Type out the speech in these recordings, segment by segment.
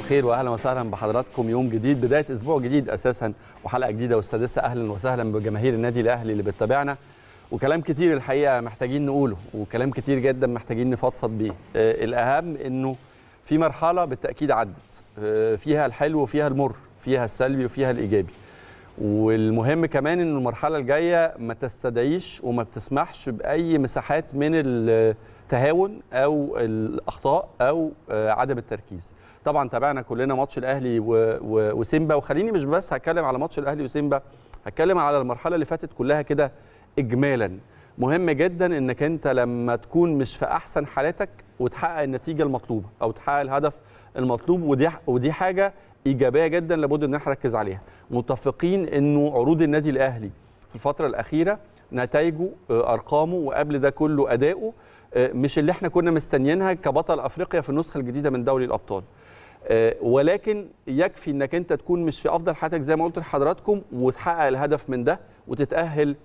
الخير واهلا وسهلا بحضراتكم يوم جديد بدايه اسبوع جديد اساسا وحلقه جديده والسادسه اهلا وسهلا بجماهير النادي الاهلي اللي بتتابعنا وكلام كتير الحقيقه محتاجين نقوله وكلام كتير جدا محتاجين نفضفض بيه آه الاهم انه في مرحله بالتاكيد عدت آه فيها الحلو وفيها المر فيها السلبي وفيها الايجابي والمهم كمان ان المرحله الجايه ما تستدعيش وما بتسمحش باي مساحات من التهاون او الاخطاء او عدم التركيز طبعا تابعنا كلنا ماتش الاهلي وسيمبا وخليني مش بس هتكلم على ماتش الاهلي وسيمبا هتكلم على المرحله اللي فاتت كلها كده اجمالا مهم جدا انك انت لما تكون مش في احسن حالاتك وتحقق النتيجه المطلوبه او تحقق الهدف المطلوب ودي ودي حاجه ايجابيه جدا لابد ان احنا نركز عليها متفقين انه عروض النادي الاهلي في الفتره الاخيره نتائجه ارقامه وقبل ده كله اداؤه مش اللي احنا كنا مستنيينها كبطل افريقيا في النسخه الجديده من دوري الابطال ولكن يكفي انك انت تكون مش في افضل حالتك زي ما قلت لحضراتكم وتحقق الهدف من ده وتتاهل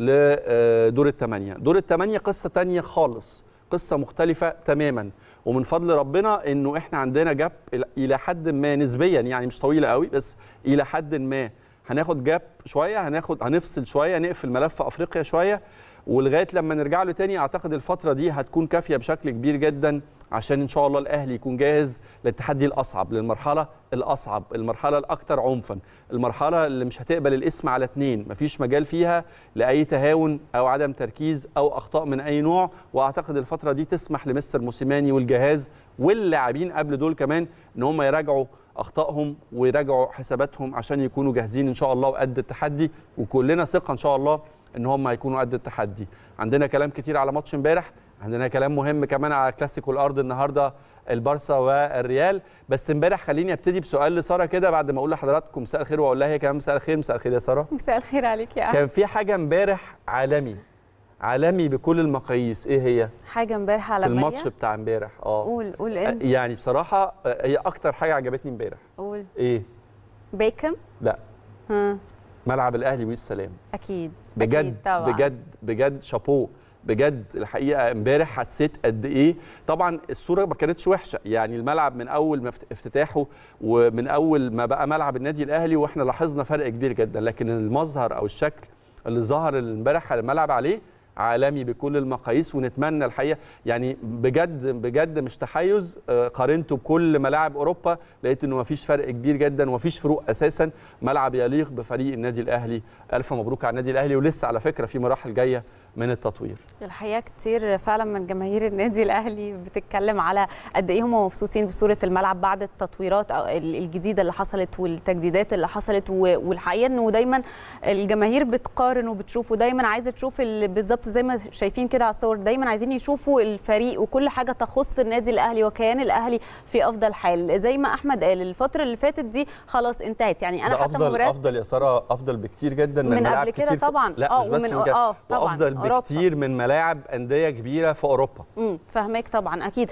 لدور الثمانيه دور الثمانيه قصه تانية خالص قصه مختلفه تماما ومن فضل ربنا انه احنا عندنا جاب الى حد ما نسبيا يعني مش طويله قوي بس الى حد ما هناخد جاب شويه هناخد هنفصل شويه نقفل ملف افريقيا شويه ولغايه لما نرجع له تاني اعتقد الفتره دي هتكون كافيه بشكل كبير جدا عشان ان شاء الله الاهلي يكون جاهز للتحدي الاصعب للمرحله الاصعب المرحله الاكثر عنفا المرحله اللي مش هتقبل الاسم على اثنين مفيش مجال فيها لاي تهاون او عدم تركيز او اخطاء من اي نوع واعتقد الفتره دي تسمح لمستر موسيماني والجهاز واللاعبين قبل دول كمان ان هم يراجعوا اخطائهم ويراجعوا حساباتهم عشان يكونوا جاهزين ان شاء الله وقد التحدي وكلنا ثقه ان شاء الله ان هم هيكونوا قد التحدي عندنا كلام كتير على ماتش امبارح عندنا كلام مهم كمان على كلاسيكو الارض النهارده البارسا والريال بس امبارح خليني ابتدي بسؤال لساره كده بعد ما اقول لحضراتكم مساء الخير واقول لها هي كمان مساء الخير مساء الخير يا ساره مساء الخير عليك يا كان في حاجه امبارح عالمي عالمي بكل المقاييس ايه هي حاجه امبارح عالميه في الماتش بتاع امبارح اه قول قول انت يعني بصراحه هي اكتر حاجه عجبتني امبارح قول ايه بيكم لا ها ملعب الاهلي والسلام اكيد بجد أكيد طبعا. بجد بجد شابوه بجد الحقيقه امبارح حسيت قد ايه طبعا الصوره ما كانتش وحشه يعني الملعب من اول ما افتتاحه ومن اول ما بقى ملعب النادي الاهلي واحنا لاحظنا فرق كبير جدا لكن المظهر او الشكل اللي ظهر امبارح الملعب عليه عالمي بكل المقاييس ونتمنى الحقيقه يعني بجد بجد مش تحيز قارنته بكل ملاعب اوروبا لقيت انه مفيش فرق كبير جدا ومفيش فروق اساسا ملعب يليق بفريق النادي الاهلي الف مبروك على النادي الاهلي ولسه على فكره في مراحل جايه من التطوير الحقيقه كتير فعلا من جماهير النادي الاهلي بتتكلم على قد ايه هم مبسوطين بصوره الملعب بعد التطويرات الجديده اللي حصلت والتجديدات اللي حصلت والحقيقه انه دايما الجماهير بتقارن وبتشوف ودايما عايزه تشوف بالظبط زي ما شايفين كده على الصور دايما عايزين يشوفوا الفريق وكل حاجه تخص النادي الاهلي وكيان الاهلي في افضل حال زي ما احمد قال الفتره اللي فاتت دي خلاص انتهت يعني انا حتى افضل مباريات افضل يا ساره افضل بكتير جدا من, من ملاعب قبل كده كتير طبعا لا مش بس ومن من كده اه طبعا وافضل بكتير من ملاعب انديه كبيره في اوروبا امم فاهمك طبعا اكيد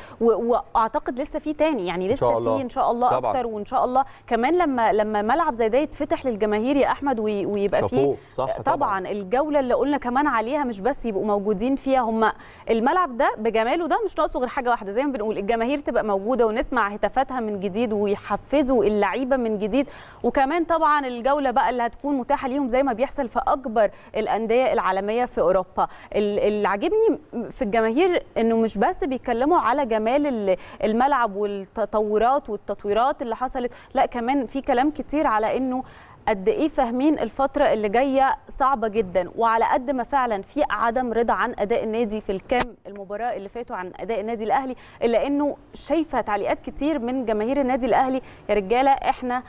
واعتقد لسه في تاني يعني لسه في ان شاء الله طبعاً. اكتر وان شاء الله كمان لما لما ملعب زي ده يتفتح للجماهير يا احمد ويبقى فيه صح طبعا, طبعا الجوله اللي قلنا كمان عليها مش بس يبقوا موجودين فيها هم الملعب ده بجماله ده مش ناقصه غير حاجه واحده زي ما بنقول الجماهير تبقى موجوده ونسمع هتافاتها من جديد ويحفزوا اللعيبه من جديد وكمان طبعا الجوله بقى اللي هتكون متاحه ليهم زي ما بيحصل في اكبر الانديه العالميه في اوروبا اللي عاجبني في الجماهير انه مش بس بيتكلموا على جمال الملعب والتطورات والتطويرات اللي حصلت لا كمان في كلام كتير على انه قد ايه فاهمين الفتره اللي جايه صعبه جدا وعلى قد ما فعلا في عدم رضا عن اداء النادي في الكام المباراه اللي فاتوا عن اداء النادي الاهلي الا انه شايفه تعليقات كتير من جماهير النادي الاهلي يا رجاله احنا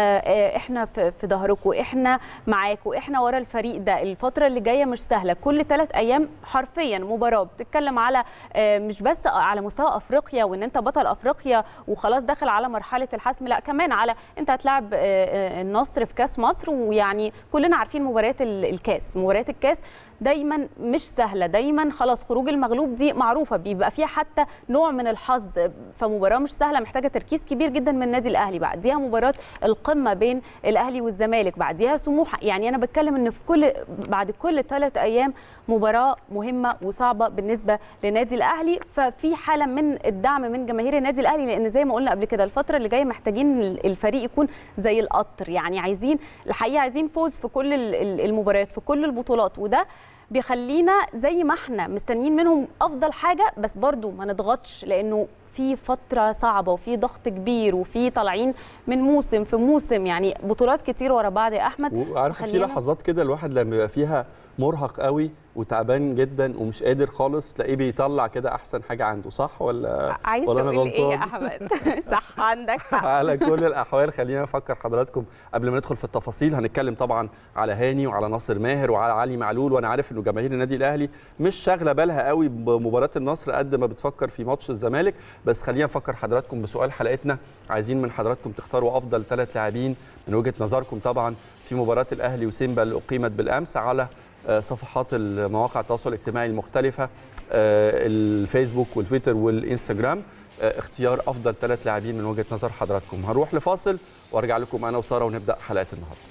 احنا في ظهركم احنا معاكم احنا ورا الفريق ده الفتره اللي جايه مش سهله كل ثلاث ايام حرفيا مباراه بتتكلم على مش بس على مستوى افريقيا وان انت بطل افريقيا وخلاص داخل على مرحله الحسم لا كمان على انت هتلاعب النصر في كاس مصر ويعني كلنا عارفين مباريات الكاس مباريات الكاس دايما مش سهله دايما خلاص خروج المغلوب دي معروفه بيبقى فيها حتى نوع من الحظ فمباراه مش سهله محتاجه تركيز كبير جدا من النادي الاهلي بعديها مباراه القمه بين الاهلي والزمالك بعديها سموحه يعني انا بتكلم ان في كل بعد كل ثلاث ايام مباراه مهمه وصعبه بالنسبه للنادي الاهلي ففي حاله من الدعم من جماهير النادي الاهلي لان زي ما قلنا قبل كده الفتره اللي جايه محتاجين الفريق يكون زي القطر يعني عايزين الحقيقه عايزين فوز في كل المباريات في كل البطولات وده بيخلينا زي ما احنا مستنيين منهم افضل حاجه بس برضو ما نضغطش لانه في فتره صعبه وفي ضغط كبير وفي طالعين من موسم في موسم يعني بطولات كتير ورا بعض يا احمد وعارفه في لحظات كده الواحد لما يبقى فيها مرهق قوي وتعبان جدا ومش قادر خالص تلاقيه بيطلع كده احسن حاجه عنده صح ولا عايز ولا تقول ايه يا احمد صح عندك حق على كل الاحوال خلينا نفكر حضراتكم قبل ما ندخل في التفاصيل هنتكلم طبعا على هاني وعلى ناصر ماهر وعلى علي معلول وانا عارف انه جماهير النادي الاهلي مش شاغله بالها قوي بمباراه النصر قد ما بتفكر في ماتش الزمالك بس خلينا نفكر حضراتكم بسؤال حلقتنا عايزين من حضراتكم تختاروا افضل ثلاث لاعبين من وجهه نظركم طبعا في مباراه الاهلي وسيمبا اللي اقيمت بالامس على صفحات المواقع التواصل الاجتماعي المختلفة الفيسبوك والتويتر والانستجرام اختيار افضل ثلاث لاعبين من وجهه نظر حضراتكم هنروح لفاصل وارجع لكم انا وساره ونبدا حلقه النهارده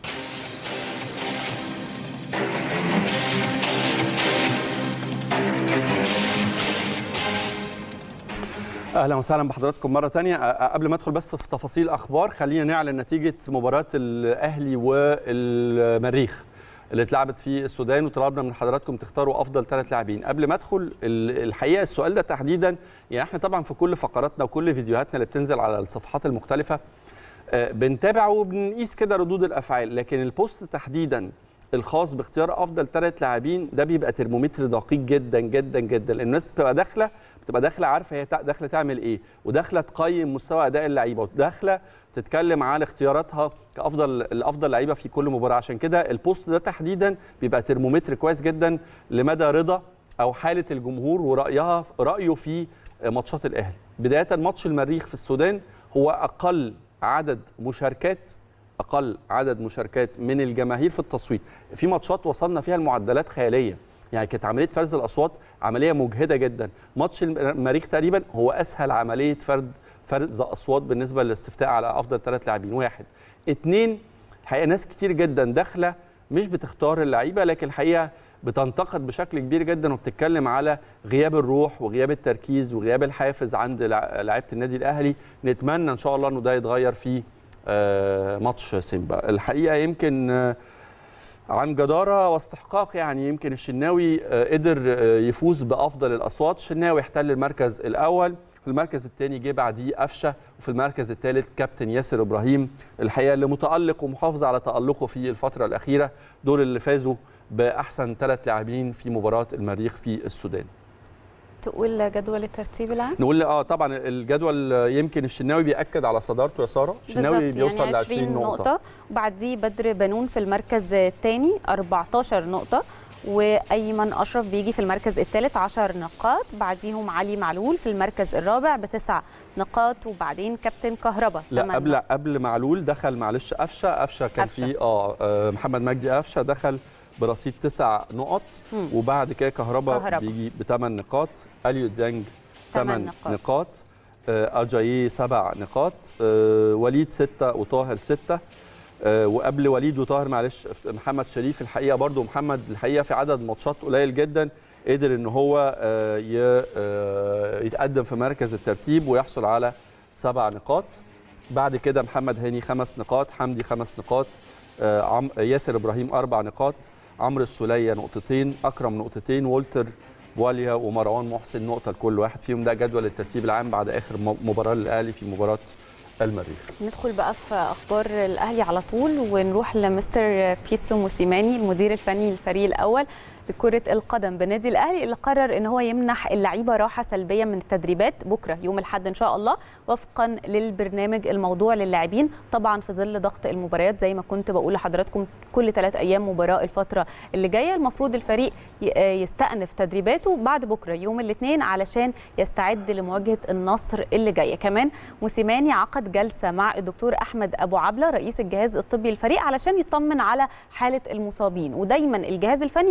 اهلا وسهلا بحضراتكم مره ثانيه قبل ما ادخل بس في تفاصيل اخبار خلينا نعلن نتيجه مباراه الاهلي والمريخ اللي اتلعبت في السودان وطلبنا من حضراتكم تختاروا افضل ثلاث لاعبين قبل ما ادخل الحقيقه السؤال ده تحديدا يعني احنا طبعا في كل فقراتنا وكل فيديوهاتنا اللي بتنزل على الصفحات المختلفه بنتابع وبنقيس كده ردود الافعال لكن البوست تحديدا الخاص باختيار افضل ثلاث لاعبين ده بيبقى ترمومتر دقيق جدا جدا جدا لان الناس بتبقى داخله بتبقى داخله عارفه هي داخله تعمل ايه وداخله تقيم مستوى اداء اللعيبه وداخله تتكلم على اختياراتها كافضل الافضل لعيبه في كل مباراه عشان كده البوست ده تحديدا بيبقى ترمومتر كويس جدا لمدى رضا او حاله الجمهور ورايها رايه في ماتشات الاهلي بدايه ماتش المريخ في السودان هو اقل عدد مشاركات اقل عدد مشاركات من الجماهير في التصويت في ماتشات وصلنا فيها المعدلات خياليه يعني كانت عمليه فرز الاصوات عمليه مجهده جدا ماتش المريخ تقريبا هو اسهل عمليه فرد فرز اصوات بالنسبه للاستفتاء على افضل ثلاث لاعبين واحد اثنين الحقيقه ناس كتير جدا داخله مش بتختار اللعيبه لكن الحقيقه بتنتقد بشكل كبير جدا وبتتكلم على غياب الروح وغياب التركيز وغياب الحافز عند لعيبه النادي الاهلي نتمنى ان شاء الله انه ده يتغير في ماتش سيمبا الحقيقه يمكن عن جدارة واستحقاق يعني يمكن الشناوي قدر يفوز بأفضل الأصوات الشناوي احتل المركز الأول في المركز الثاني جه بعديه قفشه وفي المركز الثالث كابتن ياسر ابراهيم الحقيقه اللي متالق ومحافظ على تالقه في الفتره الاخيره دول اللي فازوا باحسن ثلاث لاعبين في مباراه المريخ في السودان تقول جدول الترتيب العام نقول اه طبعا الجدول يمكن الشناوي بياكد على صدارته يا ساره الشناوي بيوصل يعني ل 20 نقطه, نقطه وبعديه بدر بنون في المركز الثاني 14 نقطه وايمن اشرف بيجي في المركز الثالث 10 نقاط بعديهم علي معلول في المركز الرابع بتسع نقاط وبعدين كابتن كهربا لا قبل قبل معلول دخل معلش قفشه قفشه كان في اه محمد مجدي قفشه دخل برصيد تسع نقط مم. وبعد كده كهربا, كهربا. بيجي بثمان نقاط اليو ديانج تمن ثمان نقاط. نقاط آه، اجاييه سبع نقاط آه، وليد سته وطاهر سته آه، وقبل وليد وطاهر معلش محمد شريف الحقيقه برضو محمد الحقيقه في عدد ماتشات قليل جدا قدر ان هو آه، ي- آه، يتقدم في مركز الترتيب ويحصل على سبع نقاط بعد كده محمد هاني خمس نقاط حمدي خمس نقاط آه، عم ياسر ابراهيم اربع نقاط عمرو السوليه نقطتين اكرم نقطتين والتر بواليا ومروان محسن نقطه لكل واحد فيهم ده جدول الترتيب العام بعد اخر م- مباراه للاهلي في مباراه المريخ ندخل بقى في اخبار الاهلي على طول ونروح لمستر بيتسو موسيماني المدير الفني للفريق الاول لكرة القدم بنادي الأهلي اللي قرر إن هو يمنح اللعيبة راحة سلبية من التدريبات بكرة يوم الأحد إن شاء الله وفقا للبرنامج الموضوع للاعبين طبعا في ظل ضغط المباريات زي ما كنت بقول لحضراتكم كل ثلاث أيام مباراة الفترة اللي جاية المفروض الفريق ي- آه يستأنف تدريباته بعد بكرة يوم الاثنين علشان يستعد لمواجهة النصر اللي جاية كمان موسيماني عقد جلسة مع الدكتور أحمد أبو عبلة رئيس الجهاز الطبي للفريق علشان يطمن على حالة المصابين ودايما الجهاز الفني بيبقى فيه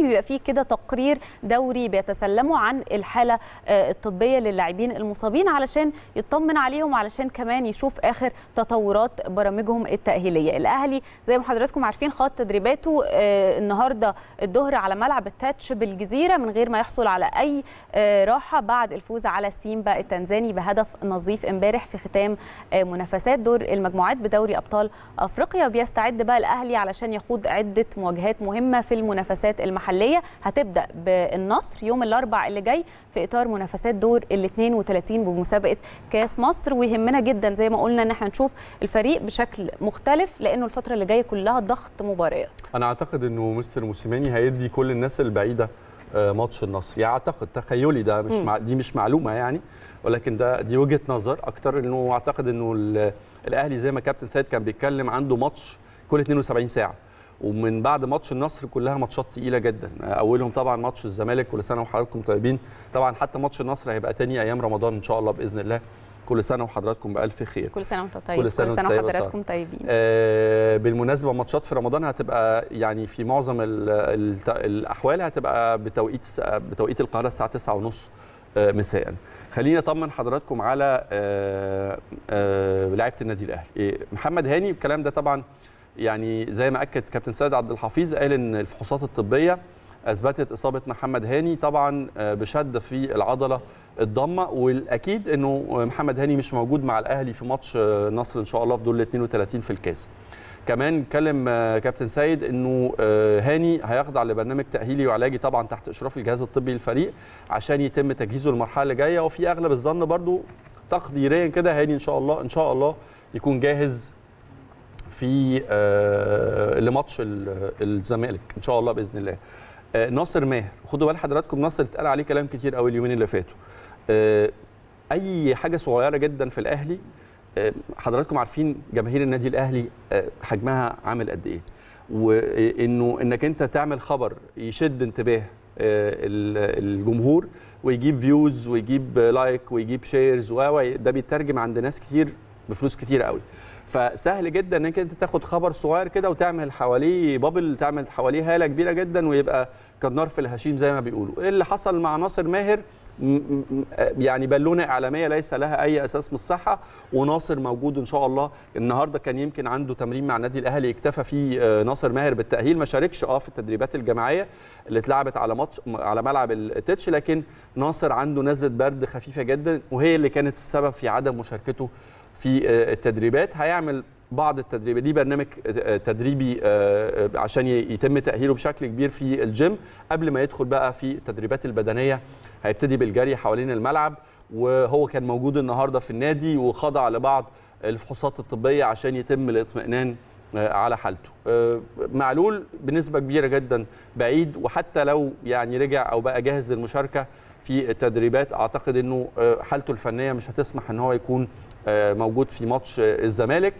كده تقرير دوري بيتسلموا عن الحاله الطبيه للاعبين المصابين علشان يطمن عليهم علشان كمان يشوف اخر تطورات برامجهم التاهيليه الاهلي زي ما حضراتكم عارفين خاض تدريباته النهارده الظهر على ملعب التاتش بالجزيره من غير ما يحصل على اي راحه بعد الفوز على سيمبا التنزاني بهدف نظيف امبارح في ختام منافسات دور المجموعات بدوري ابطال افريقيا وبيستعد بقى الاهلي علشان يخوض عده مواجهات مهمه في المنافسات المحليه هتبدا بالنصر يوم الاربع اللي جاي في اطار منافسات دور ال 32 بمسابقه كاس مصر ويهمنا جدا زي ما قلنا ان احنا نشوف الفريق بشكل مختلف لانه الفتره اللي جايه كلها ضغط مباريات انا اعتقد انه مستر موسيماني هيدي كل الناس البعيده ماتش النصر يعني اعتقد تخيلي ده مش مع دي مش معلومه يعني ولكن ده دي وجهه نظر اكتر انه اعتقد انه الاهلي زي ما كابتن سيد كان بيتكلم عنده ماتش كل 72 ساعه ومن بعد ماتش النصر كلها ماتشات تقيله جدا اولهم طبعا ماتش الزمالك كل سنه وحضراتكم طيبين طبعا حتى ماتش النصر هيبقى تاني ايام رمضان ان شاء الله باذن الله كل سنه وحضراتكم بالف خير كل سنه وانتم طيبين كل سنه, كل سنة طيبة وحضراتكم طيبين آه بالمناسبه ماتشات في رمضان هتبقى يعني في معظم ال ال الاحوال هتبقى بتوقيت بتوقيت القاهره الساعه 9:30 آه مساء خليني اطمن حضراتكم على آه آه لعيبه النادي الاهلي إيه محمد هاني الكلام ده طبعا يعني زي ما اكد كابتن سيد عبد الحفيظ قال ان الفحوصات الطبيه اثبتت اصابه محمد هاني طبعا بشد في العضله الضمه والاكيد انه محمد هاني مش موجود مع الاهلي في ماتش النصر ان شاء الله في دور ال 32 في الكاس كمان اتكلم كابتن سيد انه هاني هيخضع لبرنامج تاهيلي وعلاجي طبعا تحت اشراف الجهاز الطبي للفريق عشان يتم تجهيزه للمرحله اللي جايه وفي اغلب الظن برضو تقديريا كده هاني ان شاء الله ان شاء الله يكون جاهز في لماتش الزمالك ان شاء الله باذن الله ناصر ماهر خدوا بال حضراتكم ناصر اتقال عليه كلام كتير قوي اليومين اللي فاتوا اي حاجه صغيره جدا في الاهلي حضراتكم عارفين جماهير النادي الاهلي حجمها عامل قد ايه وانه انك انت تعمل خبر يشد انتباه الجمهور ويجيب فيوز ويجيب لايك ويجيب شيرز ده بيترجم عند ناس كتير بفلوس كتير قوي فسهل جدا انك انت تاخد خبر صغير كده وتعمل حواليه بابل تعمل حواليه هاله كبيره جدا ويبقى كالنار في الهشيم زي ما بيقولوا ايه اللي حصل مع ناصر ماهر يعني بالونه اعلاميه ليس لها اي اساس من الصحه وناصر موجود ان شاء الله النهارده كان يمكن عنده تمرين مع النادي الاهلي اكتفى فيه ناصر ماهر بالتاهيل ما شاركش اه في التدريبات الجماعيه اللي اتلعبت على ماتش على ملعب التتش لكن ناصر عنده نزله برد خفيفه جدا وهي اللي كانت السبب في عدم مشاركته في التدريبات هيعمل بعض التدريبات ليه برنامج تدريبي عشان يتم تاهيله بشكل كبير في الجيم قبل ما يدخل بقى في التدريبات البدنيه هيبتدي بالجري حوالين الملعب وهو كان موجود النهارده في النادي وخضع لبعض الفحوصات الطبيه عشان يتم الاطمئنان على حالته معلول بنسبه كبيره جدا بعيد وحتى لو يعني رجع او بقى جاهز للمشاركه في التدريبات اعتقد انه حالته الفنيه مش هتسمح ان هو يكون موجود في ماتش الزمالك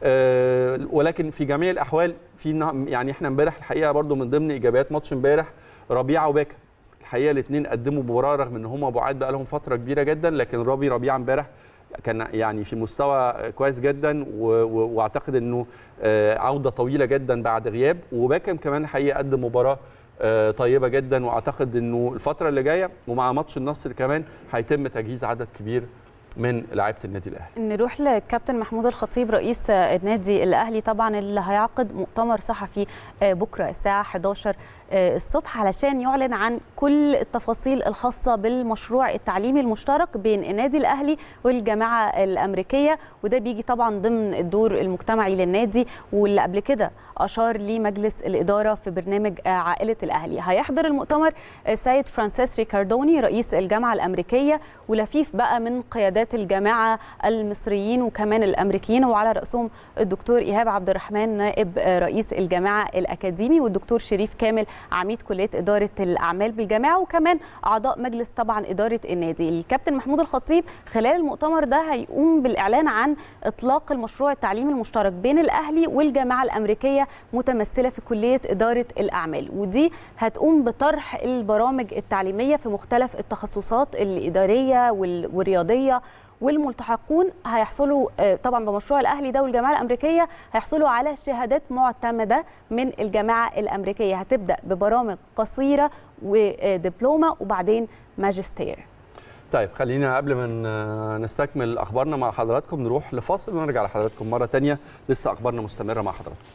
ولكن في جميع الاحوال في يعني احنا امبارح الحقيقه برضو من ضمن ايجابيات ماتش امبارح ربيعه وباكا الحقيقه الاثنين قدموا مباراه رغم ان هم بعاد بقى لهم فتره كبيره جدا لكن ربي ربيعه امبارح كان يعني في مستوى كويس جدا واعتقد انه عوده طويله جدا بعد غياب وباكم كمان الحقيقه قدم مباراه طيبه جدا واعتقد انه الفتره اللي جايه ومع ماتش النصر كمان هيتم تجهيز عدد كبير من لعيبه النادي الاهلي نروح للكابتن محمود الخطيب رئيس النادي الاهلي طبعا اللي هيعقد مؤتمر صحفي بكره الساعه 11 الصبح علشان يعلن عن كل التفاصيل الخاصه بالمشروع التعليمي المشترك بين النادي الاهلي والجامعه الامريكيه وده بيجي طبعا ضمن الدور المجتمعي للنادي واللي قبل كده اشار ليه مجلس الاداره في برنامج عائله الاهلي هيحضر المؤتمر السيد فرانسيس ريكاردوني رئيس الجامعه الامريكيه ولفيف بقى من قيادات الجامعه المصريين وكمان الامريكيين وعلى راسهم الدكتور ايهاب عبد الرحمن نائب رئيس الجامعه الاكاديمي والدكتور شريف كامل عميد كليه اداره الاعمال بالجامعه وكمان اعضاء مجلس طبعا اداره النادي الكابتن محمود الخطيب خلال المؤتمر ده هيقوم بالاعلان عن اطلاق المشروع التعليمي المشترك بين الاهلي والجامعه الامريكيه متمثله في كليه اداره الاعمال ودي هتقوم بطرح البرامج التعليميه في مختلف التخصصات الاداريه والرياضيه والملتحقون هيحصلوا آه، طبعا بمشروع الاهلي ده والجامعه الامريكيه هيحصلوا على شهادات معتمده من الجامعه الامريكيه هتبدا ببرامج قصيره ودبلومه وبعدين ماجستير طيب خلينا قبل ما ن- نستكمل اخبارنا مع حضراتكم نروح لفاصل ونرجع لحضراتكم مره تانية لسه اخبارنا مستمره مع حضراتكم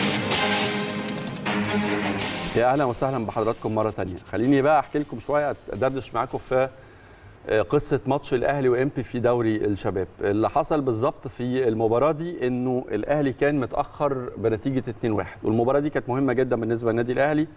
يا اهلا وسهلا بحضراتكم مره تانية خليني بقى احكي لكم شويه ادردش معاكم في آه، قصه ماتش الاهلي وامبي في دوري الشباب اللي حصل بالظبط في المباراه دي انه الاهلي كان متاخر بنتيجه 2-1 والمباراه دي كانت مهمه جدا بالنسبه للنادي الاهلي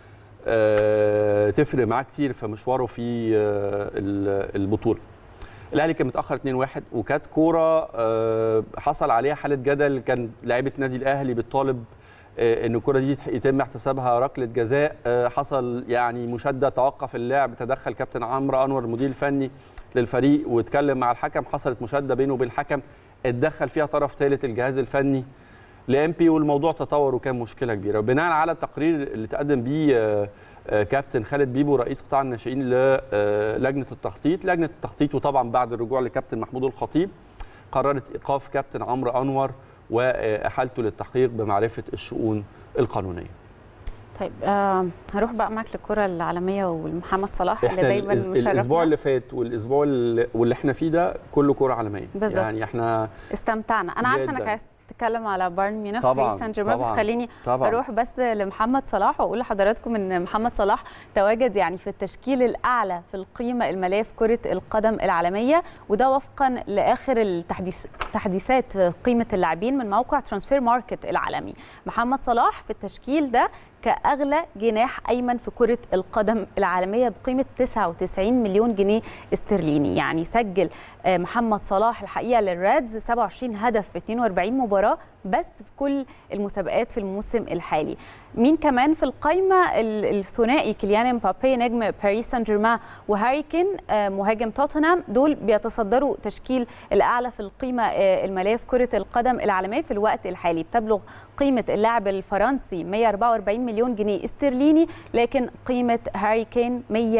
آه، تفرق معاه كتير في مشواره في آه، ال- البطوله الاهلي كان متاخر 2-1 وكانت كوره آه، حصل عليها حاله جدل كان لعيبه نادي الاهلي بتطالب آه، ان الكره دي يتم احتسابها ركله جزاء آه، حصل يعني مشاده توقف اللعب تدخل كابتن عمرو انور المدير الفني للفريق واتكلم مع الحكم حصلت مشاده بينه وبين الحكم اتدخل فيها طرف ثالث الجهاز الفني لامبي والموضوع تطور وكان مشكله كبيره بناء على التقرير اللي تقدم بيه آه، آه، كابتن خالد بيبو رئيس قطاع الناشئين للجنه التخطيط لجنه التخطيط وطبعا بعد الرجوع لكابتن محمود الخطيب قررت ايقاف كابتن عمرو انور واحالته للتحقيق بمعرفه الشؤون القانونيه طيب آه هروح بقى معاك للكره العالميه والمحمد صلاح اللي احنا دايما الأس- مشرفنا الاسبوع اللي فات والاسبوع اللي, واللي احنا فيه ده كله كوره عالميه بالظبط. يعني احنا استمتعنا انا عارفه انك جداً. عايز تتكلم على بايرن ميونخ طبعاً، باريس سان جيرمان بس طبعاً، خليني طبعاً. اروح بس لمحمد صلاح واقول لحضراتكم ان محمد صلاح تواجد يعني في التشكيل الاعلى في القيمه الماليه في كره القدم العالميه وده وفقا لاخر التحديث تحديثات قيمه اللاعبين من موقع ترانسفير ماركت العالمي محمد صلاح في التشكيل ده كاغلى جناح ايمن في كره القدم العالميه بقيمه 99 مليون جنيه استرليني يعني سجل آه، محمد صلاح الحقيقه للريدز 27 هدف في 42 مباراه بس في كل المسابقات في الموسم الحالي مين كمان في القائمه ال- الثنائي كيليان امبابي نجم باريس سان جيرمان وهاري كين آه، مهاجم توتنهام دول بيتصدروا تشكيل الاعلى في القيمه آه، الماليه في كره القدم العالميه في الوقت الحالي بتبلغ قيمه اللاعب الفرنسي 144 مليون جنيه استرليني لكن قيمه هاري كين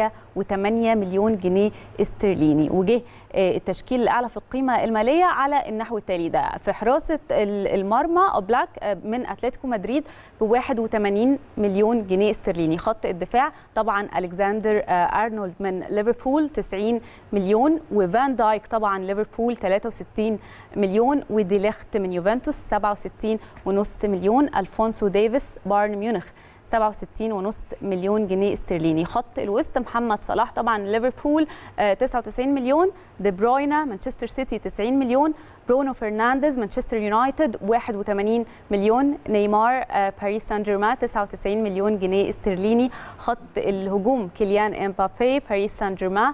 108 مليون جنيه استرليني وجه آه، التشكيل الاعلى في القيمه الماليه على النحو التالي ده في حراسه ال- المرمى اوبلاك آه، من اتلتيكو مدريد ب 81 مليون جنيه استرليني خط الدفاع طبعا الكسندر آه، ارنولد من ليفربول 90 مليون وفان دايك طبعا ليفربول 63 مليون وديليخت من يوفنتوس 67 ونص مليون الفونسو ديفيس بايرن ميونخ 67 ونص مليون جنيه استرليني خط الوسط محمد صلاح طبعا ليفربول آه، 99 مليون دي بروينا مانشستر سيتي 90 مليون برونو فرنانديز مانشستر يونايتد 81 مليون نيمار آه، باريس سان جيرمان 99 مليون جنيه استرليني خط الهجوم كيليان امبابي باريس سان جيرمان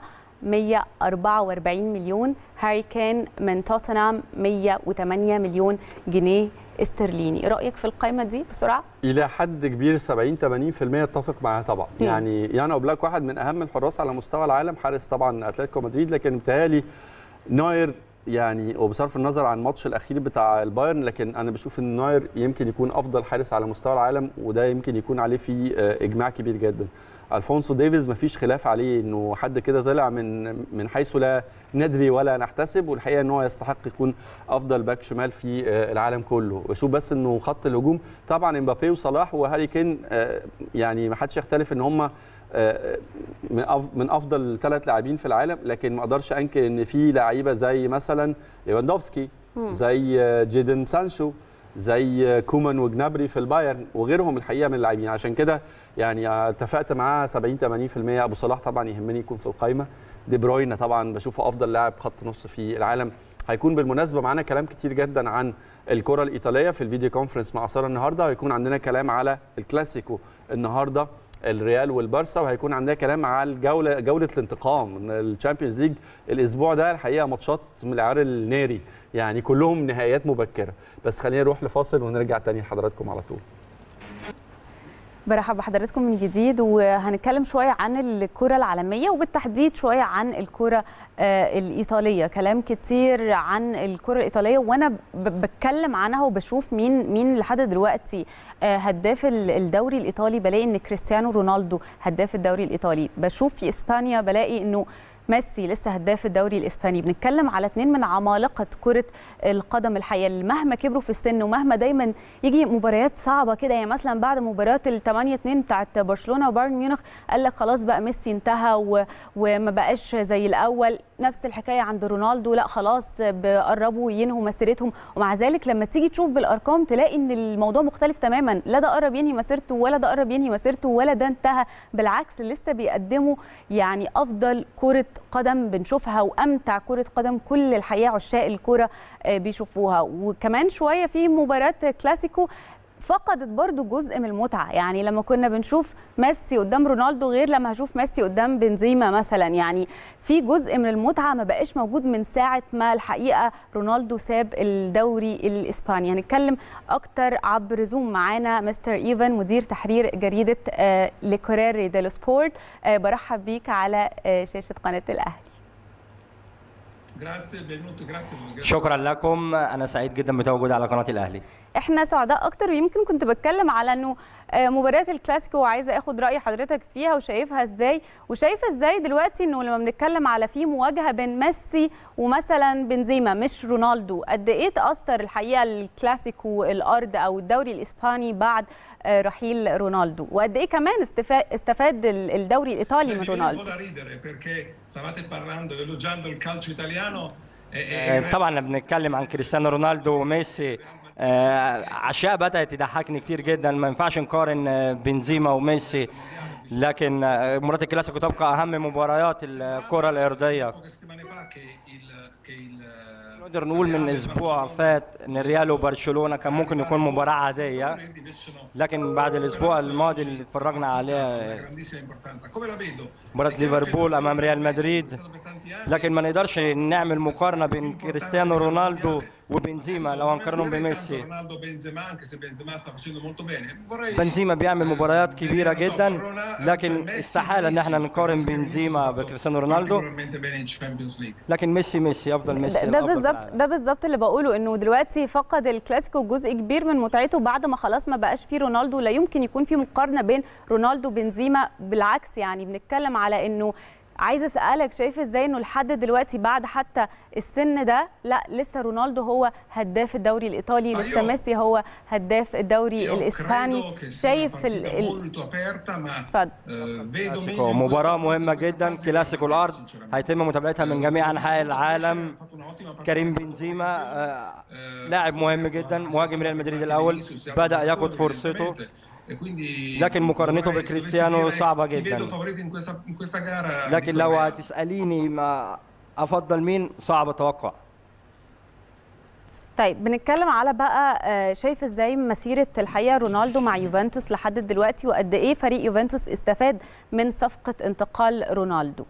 144 مليون هاري كين من توتنهام 108 مليون جنيه استرليني رايك في القائمه دي بسرعه الى حد كبير 70 80% اتفق معاه طبعا مم. يعني يانا اوبلاك واحد من اهم الحراس على مستوى العالم حارس طبعا اتلتيكو مدريد لكن بيتهيألي نوير يعني وبصرف النظر عن الماتش الاخير بتاع البايرن لكن انا بشوف ان نوير يمكن يكون افضل حارس على مستوى العالم وده يمكن يكون عليه فيه آه، اجماع كبير جدا الفونسو ديفيز مفيش خلاف عليه انه حد كده طلع من من حيث لا ندري ولا نحتسب والحقيقه ان هو يستحق يكون افضل باك شمال في آه، العالم كله بشوف بس انه خط الهجوم طبعا امبابي وصلاح وهاري كين آه، يعني ما حدش يختلف ان هم آه، من أف- من افضل ثلاث لاعبين في العالم لكن ما اقدرش انكر ان في لعيبه زي مثلا ليفاندوفسكي زي آه، جيدن سانشو زي آه، كومان وجنابري في البايرن وغيرهم الحقيقه من اللاعبين عشان كده يعني آه، اتفقت معاه 70 80% ابو صلاح طبعا يهمني يكون في القائمه دي بروين طبعا بشوفه افضل لاعب خط نص في العالم هيكون بالمناسبه معانا كلام كتير جدا عن الكره الايطاليه في الفيديو كونفرنس مع ساره النهارده وهيكون عندنا كلام على الكلاسيكو النهارده الريال والبارسا وهيكون عندنا كلام على الجوله جوله الانتقام الشامبيونز ليج الاسبوع ده الحقيقه ماتشات من العيار الناري يعني كلهم نهائيات مبكره بس خلينا نروح لفاصل ونرجع تاني لحضراتكم على طول برحب بحضراتكم من جديد وهنتكلم شويه عن الكره العالميه وبالتحديد شويه عن الكره آه، الايطاليه كلام كتير عن الكره الايطاليه وانا ب- بتكلم عنها وبشوف مين مين لحد دلوقتي آه، هداف ال- الدوري الايطالي بلاقي ان كريستيانو رونالدو هداف الدوري الايطالي بشوف في اسبانيا بلاقي انه ميسي لسه هداف الدوري الاسباني بنتكلم على اثنين من عمالقه كره القدم الحقيقه اللي مهما كبروا في السن ومهما دايما يجي مباريات صعبه كده يعني مثلا بعد مباراه ال 8 2 بتاعت برشلونه وبايرن ميونخ قال لك خلاص بقى ميسي انتهى و... وما بقاش زي الاول نفس الحكايه عند رونالدو لا خلاص بقربوا ينهوا مسيرتهم ومع ذلك لما تيجي تشوف بالارقام تلاقي ان الموضوع مختلف تماما لا ده قرب ينهي مسيرته ولا ده قرب ينهي مسيرته ولا ده انتهى بالعكس لسه بيقدموا يعني افضل كره قدم بنشوفها وامتع كره قدم كل الحقيقه عشاق الكره بيشوفوها وكمان شويه في مباراه كلاسيكو فقدت برضو جزء من المتعه يعني لما كنا بنشوف ميسي قدام رونالدو غير لما هشوف ميسي قدام بنزيما مثلا يعني في جزء من المتعه ما بقاش موجود من ساعه ما الحقيقه رونالدو ساب الدوري الاسباني هنتكلم اكتر عبر زوم معانا مستر ايفان مدير تحرير جريده ليكوريري ديلو سبورت برحب بيك على شاشه قناه الاهلي شكرا لكم انا سعيد جدا بتواجدي على قناه الاهلي احنا سعداء اكتر ويمكن كنت بتكلم على انه مباريات الكلاسيكو وعايزه اخد راي حضرتك فيها وشايفها ازاي وشايفه ازاي دلوقتي انه لما بنتكلم على في مواجهه بين ميسي ومثلا بنزيما مش رونالدو قد ايه تاثر الحقيقه الكلاسيكو الارض او الدوري الاسباني بعد رحيل رونالدو وقد ايه كمان استفاد الدوري الايطالي من رونالدو طبعا بنتكلم عن كريستيانو رونالدو وميسي اشياء بدات تضحكني كتير جدا ما ينفعش نقارن بنزيما وميسي لكن مباراه الكلاسيكو تبقى اهم مباريات الكره الارضيه نقدر نقول من اسبوع فات ان الريال وبرشلونه كان ممكن يكون مباراه عاديه لكن بعد الاسبوع الماضي اللي اتفرجنا عليه مباراه ليفربول امام ريال مدريد لكن ما نقدرش نعمل مقارنه بين كريستيانو رونالدو وبنزيما لو هنقارنهم بميسي بنزيما بيعمل مباريات كبيره جدا لكن استحاله ان احنا نقارن بنزيما بكريستيانو رونالدو لكن ميسي ميسي افضل ميسي ده بالظبط ده بالظبط اللي بقوله انه دلوقتي فقد الكلاسيكو جزء كبير من متعته بعد ما خلاص ما بقاش فيه رونالدو لا يمكن يكون في مقارنه بين رونالدو وبنزيما بالعكس يعني بنتكلم على انه عايزه اسالك شايف ازاي انه لحد دلوقتي بعد حتى السن ده لا لسه رونالدو هو هداف الدوري الايطالي لسه ميسي هو هداف الدوري الاسباني شايف ال اتفضل مباراه مهمه جدا كلاسيكو الارض هيتم متابعتها من جميع انحاء العالم كريم بنزيما لاعب مهم جدا مهاجم ريال مدريد الاول بدا ياخد فرصته لكن مقارنته بكريستيانو صعبه جدا لكن لو هتساليني ما افضل مين صعب اتوقع طيب بنتكلم على بقى شايف ازاي مسيره الحقيقه رونالدو مع يوفنتوس لحد دلوقتي وقد ايه فريق يوفنتوس استفاد من صفقه انتقال رونالدو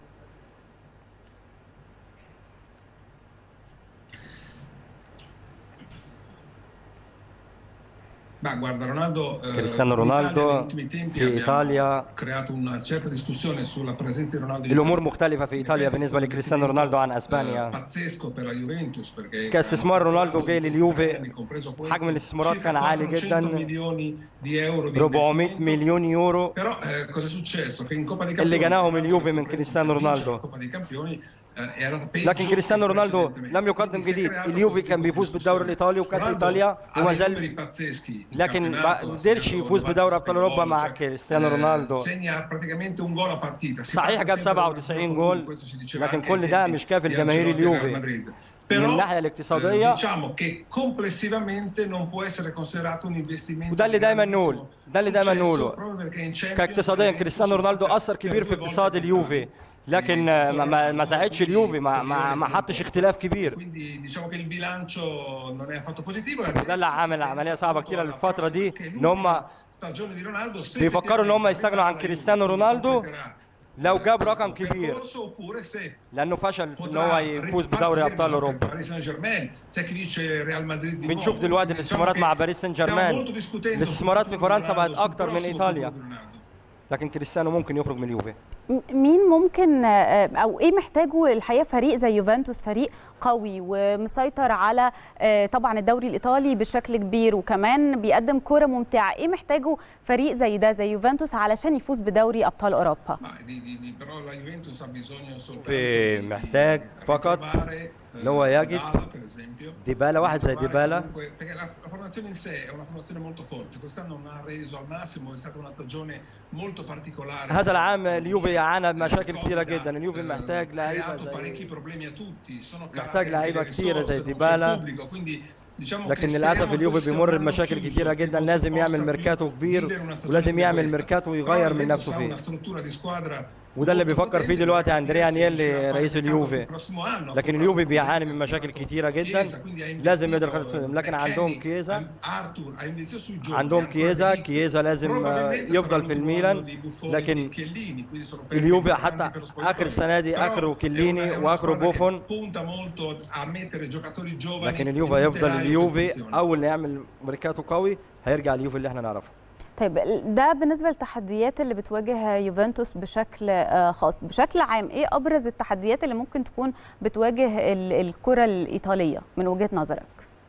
Ma guarda, Ronaldo, Cristiano Ronaldo في إيطاليا creato una certa discussione sulla presenza di Ronaldo الأمور مختلفة في إيطاليا بالنسبة لكريستيانو رونالدو عن أسبانيا pazzesco per la Juventus perché كاستثمار رونالدو جاي لليوفي حجم الاستثمارات كان عالي جدا 400 مليون يورو però eh, cosa è successo che in Coppa dei اللي Campioni جناهم اليوفي من كريستيانو رونالدو Coppa dei Campioni eh, era peggio لكن كريستيانو che رونالدو precedentemente. لم يقدم Quindi si è جديد creato اليوفي questo كان بيفوز discussione. بالدوري الايطالي وكاس Ronaldo ايطاليا ha وما dei زال numeri pazzeschi in لكن ما campionato, قدرش segna يفوز gol بدوري davanti ابطال a اوروبا gol, مع cioè, كريستيانو eh, رونالدو segna praticamente un gol a partita Si صحيح parla جاب sempre 97 dello جول questo si diceva لكن anche كل ai ده tempi مش كافي di لجماهير Ancelotti e Real اليوفي Madrid. من Però الناحيه eh, الاقتصاديه diciamo che complessivamente non può essere considerato un investimento وده اللي دايما نقول grandissimo ده اللي دايما successo نقوله proprio perché in Champions كاقتصاديا la كريستيانو Juventus رونالدو è اثر stata كبير per في due اقتصاد volte اليوفي لكن ما, ما, ما ساعدش اليوفي ما, ما, ما حطش اختلاف كبير quindi diciamo che il bilancio non è affatto positivo وده اللي عامل عمليه صعبه كتير الفتره دي ان هم stagione di Ronaldo se بيفكروا ان هم effettivamente يستغنوا عن la Juve كريستيانو رونالدو completerà لو جاب رقم questo كبير percorso, oppure se لانه فشل في ان هو potrà يفوز بدوري ابطال ripartire اوروبا Paris Saint-Germain c'è chi dice Real Madrid di بنشوف nuovo. دلوقتي Quindi الاستثمارات diciamo مع che باريس سان stiamo جيرمان molto discutendo الاستثمارات sul في futuro فرنسا di بقت Ronaldo, sul اكتر من prossimo ايطاليا futuro di Ronaldo. لكن كريستيانو ممكن يخرج من اليوفي م- مين ممكن آه، او ايه محتاجه الحقيقه فريق زي يوفنتوس فريق قوي ومسيطر على آه، طبعا الدوري الايطالي بشكل كبير وكمان بيقدم كره ممتعه ايه محتاجه فريق زي ده زي يوفنتوس علشان يفوز بدوري ابطال اوروبا Ma di, di, di, però la Juventus ha bisogno soltanto في di- محتاج di فقط ritrovare, eh, اللي هو يجد Dybala, per esempio. ديبالا واحد زي Ritrovare ديبالا comunque- perché la, la formazione in sé è una formazione molto forte quest'anno non ha reso al massimo è stata una stagione molto particolare هذا العام اليوفي عانى بمشاكل كثيره Covid جدا ha, اليوفي eh, محتاج لعيبه creato parecchi زي problemi a tutti sono محتاج care لعيبة anche le كتيرة زي risorse, non c'è ديبالا. il pubblico, quindi diciamo لكن che للاسف speriamo اليوفي questo sia بيمر un anno بمشاكل chiuso, كثيره che جدا non si لازم possa يعمل più ميركاتو vivere كبير una stagione ولازم come يعمل questa. ميركاتو Però ويغير من la نفسه Juventus ha فيه una struttura di squadra وده اللي molto بيفكر فيه potente, دلوقتي che اندريا riesce انيلي a fare رئيس il اليوفي prossimo anno. لكن اليوفي بيعاني من مشاكل كثيره جدا Chiesa, quindi ha لازم investito, يقدر يخلص لكن عندهم McKennie, كيزا Arthur ha investito sui giovani, عندهم ancora كيزا Benito. كيزا لازم آه، Probabilmente يفضل sarà في l'ultimo الميلان anno di Buffon, لكن di Chiellini, quindi sono perdite اليوفي importanti حتى per lo spogliatoio. اخر السنه دي Però اخره è كيليني una- è una واخره squadra che بوفون punta molto a mettere giocatori giovani لكن e اليوفي butterà هيفضل in اليوفي competizione. اول ما يعمل ميركاتو قوي هيرجع اليوفي اللي احنا نعرفه طيب ده بالنسبه للتحديات اللي بتواجه يوفنتوس بشكل آه، خاص بشكل عام ايه ابرز التحديات اللي ممكن تكون بتواجه ال- الكره الايطاليه من وجهه نظرك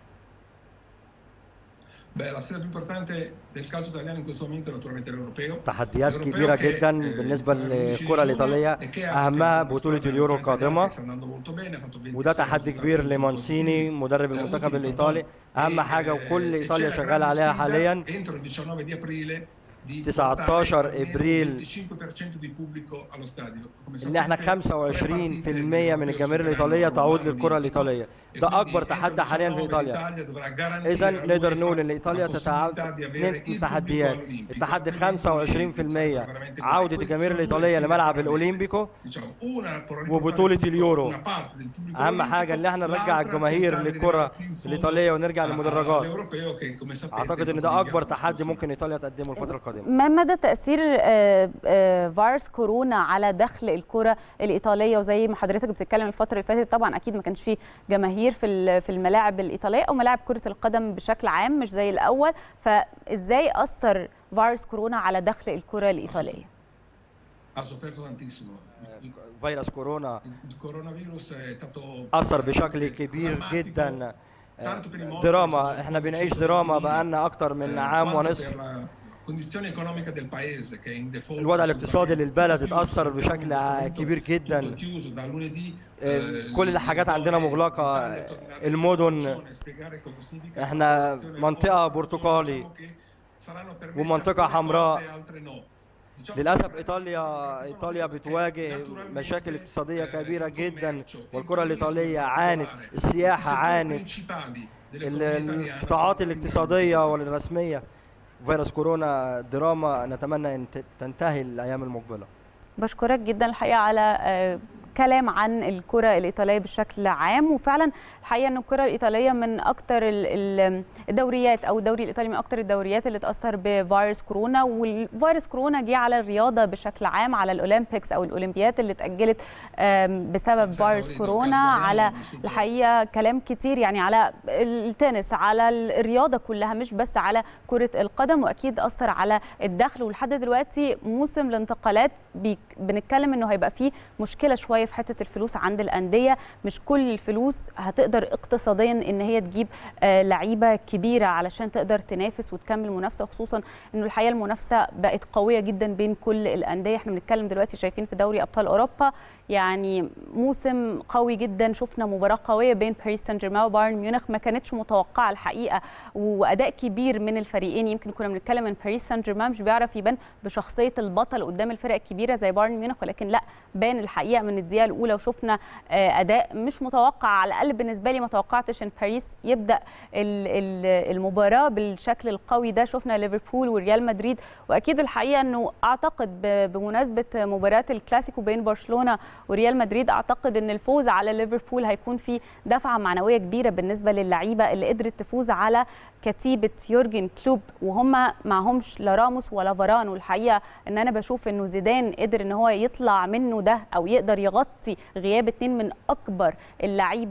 Beh, la sfida più importante del calcio italiano in questo momento è naturalmente l'europeo. تحديات L'europeo كبيره che, جدا eh, بالنسبه sarà l'11 للكره di الايطاليه giugno e che ha اهمها scritto una بطوله squadra اليورو italiana القادمه che sta andando molto bene, ha fatto 26 وده تحدي risultati كبير molto لمانسيني positivi. مدرب Eh, المنتخب ultimi الايطالي controlli. اهم E, حاجه eh, وكل e ايطاليا c'è la شغاله grande عليها sfida حاليا entro il 19 di aprile di 19 portare almeno ابريل il 25% di pubblico allo stadio. Come ان احنا sapete, 25% tre partite من الجماهير europee الايطاليه supereranno تعود il للكره Olimpico. الايطاليه E ده quindi اكبر entro تحدي حاليا في 19 ايطاليا l'Italia dovrà garantire اذا all'UEFA نقدر نقول ان ايطاليا la تتعود possibilità di avere اثنين il pubblico تحديات all'Olimpico. التحدي Altrimenti 25% sarebbe veramente عوده grave. الجماهير Queste sono due الايطاليه sfide لملعب parallele. الاولمبيكو Diciamo, una può وبطولة riportare اليورو. una parte del pubblico اهم olimpico, حاجه ان احنا نرجع l'altra الجماهير tentare di للكره arrivare più in fondo الايطاليه ونرجع a- للمدرجات all'europeo che, come sapete, اعتقد è ان stato ده اكبر rinviato تحدي scorso ممكن ايطاليا تقدمه الفتره القادمه ما مدى تاثير آه، آه، فيروس كورونا على دخل الكره الايطاليه وزي ما حضرتك بتتكلم الفتره اللي فاتت طبعا اكيد ما كانش فيه جماهير في ال- في الملاعب الايطاليه او ملاعب كره القدم بشكل عام مش زي الاول فازاي اثر فيروس كورونا على دخل الكره الايطاليه ha sofferto tantissimo. Il- فيروس كورونا Il coronavirus è stato اثر بشكل كبير drammatico جدا tanto per i morti, دراما sono احنا quasi بنعيش 100 دراما vittime, بقالنا اكتر من eh, عام quanto ونصف per la condizione economica del paese che è in default الوضع الاقتصادي للبلد assolutamente اتاثر chiuso, بشكل assolutamente كبير جدا tutto chiuso da lunedì eh, eh, كل le الحاجات zone عندنا مغلقة، d'Italia tornate المدن، in circolazione, spiegare cosa significa احنا circolazione منطقة delle برتقالي diciamo che saranno permesse ومنطقة alcune حمراء. cose, altre no. Diciamo للاسف che ايطاليا ايطاليا بتواجه naturalmente, مشاكل اقتصاديه eh, كبيره il جدا commercio, il والكره turismo الايطاليه in عانت particolare, السياحه i settori عانت principali dell'economia ال- italiana القطاعات sono الاقتصاديه والرسميه فيروس كورونا دراما نتمنى ان ت- تنتهي الايام المقبله بشكرك جدا الحقيقه على آه، كلام عن الكره الايطاليه بشكل عام وفعلا الحقيقه ان الكره الايطاليه من اكتر ال- ال- الدوريات او الدوري الايطالي من اكتر الدوريات اللي اتاثر بفيروس كورونا والفيروس كورونا جه على الرياضه بشكل عام على الاولمبيكس او الاولمبيات اللي اتاجلت آم، بسبب فيروس كورونا على الحقيقه كلام كتير يعني على التنس على الرياضه كلها مش بس على كره القدم واكيد اثر على الدخل ولحد دلوقتي موسم الانتقالات بيك- بنتكلم انه هيبقى فيه مشكله شويه في حته الفلوس عند الانديه مش كل الفلوس هتقدر اقتصاديا ان هي تجيب آه، لعيبه كبيره علشان تقدر تنافس وتكمل منافسه خصوصا انه الحقيقه المنافسه بقت قويه جدا بين كل الانديه احنا بنتكلم دلوقتي شايفين في دوري ابطال اوروبا يعني موسم قوي جدا شفنا مباراه قويه بين باريس سان جيرمان وبايرن ميونخ ما كانتش متوقعه الحقيقه واداء كبير من الفريقين يمكن كنا بنتكلم ان باريس سان جيرمان مش بيعرف يبان بشخصيه البطل قدام الفرق الكبيره زي بايرن ميونخ ولكن لا بان الحقيقه من الدقيقه الاولى وشفنا آه، اداء مش متوقع على الاقل بالنسبه لي ما توقعتش ان باريس يبدا ال- ال- المباراه بالشكل القوي ده شفنا ليفربول وريال مدريد واكيد الحقيقه انه اعتقد ب- بمناسبه مباراه الكلاسيكو بين برشلونه وريال مدريد اعتقد ان الفوز على ليفربول هيكون فيه دفعه معنويه كبيره بالنسبه للعيبه اللي قدرت تفوز على كتيبه يورجن كلوب وهم معهمش لا راموس ولا فاران والحقيقه ان انا بشوف انه زيدان قدر ان هو يطلع منه ده او يقدر يغطي غياب اتنين من اكبر اللعيبه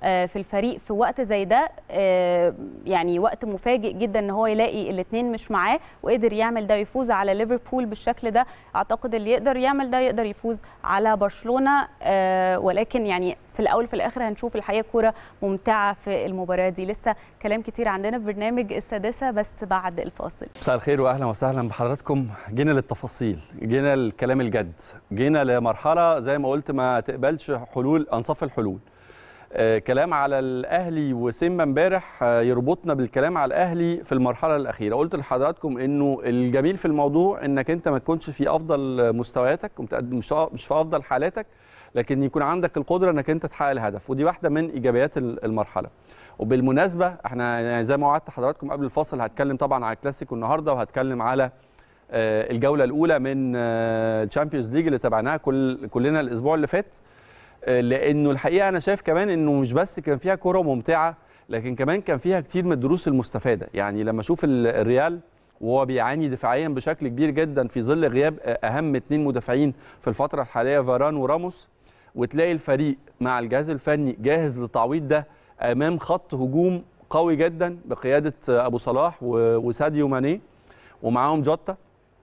آه، في الفريق في وقت زي ده آه، يعني وقت مفاجئ جدا ان هو يلاقي الاثنين مش معاه وقدر يعمل ده ويفوز على ليفربول بالشكل ده اعتقد اللي يقدر يعمل ده يقدر يفوز على برشلونه آه، ولكن يعني في الاول في الاخر هنشوف الحقيقه كوره ممتعه في المباراه دي لسه كلام كتير عندنا في برنامج السادسه بس بعد الفاصل مساء الخير واهلا وسهلا بحضراتكم جينا للتفاصيل جينا للكلام الجد جينا لمرحله زي ما قلت ما تقبلش حلول انصاف الحلول آه كلام على الاهلي وسيمبا امبارح آه يربطنا بالكلام على الاهلي في المرحله الاخيره قلت لحضراتكم انه الجميل في الموضوع انك انت ما تكونش في افضل مستوياتك ومتقدم مش مش في افضل حالاتك لكن يكون عندك القدره انك انت تحقق الهدف ودي واحده من ايجابيات المرحله وبالمناسبه احنا يعني زي ما وعدت حضراتكم قبل الفاصل هتكلم طبعا على الكلاسيكو النهارده وهتكلم على آه، الجوله الاولى من الشامبيونز ليج اللي تابعناها كل كلنا الاسبوع اللي فات آه، لانه الحقيقه انا شايف كمان انه مش بس كان فيها كره ممتعه لكن كمان كان فيها كتير من الدروس المستفاده يعني لما اشوف ال- الريال وهو بيعاني دفاعيا بشكل كبير جدا في ظل غياب آه، اهم اثنين مدافعين في الفتره الحاليه فاران وراموس وتلاقي الفريق مع الجهاز الفني جاهز للتعويض ده امام خط هجوم قوي جدا بقياده ابو صلاح و- وساديو ماني ومعاهم جوتا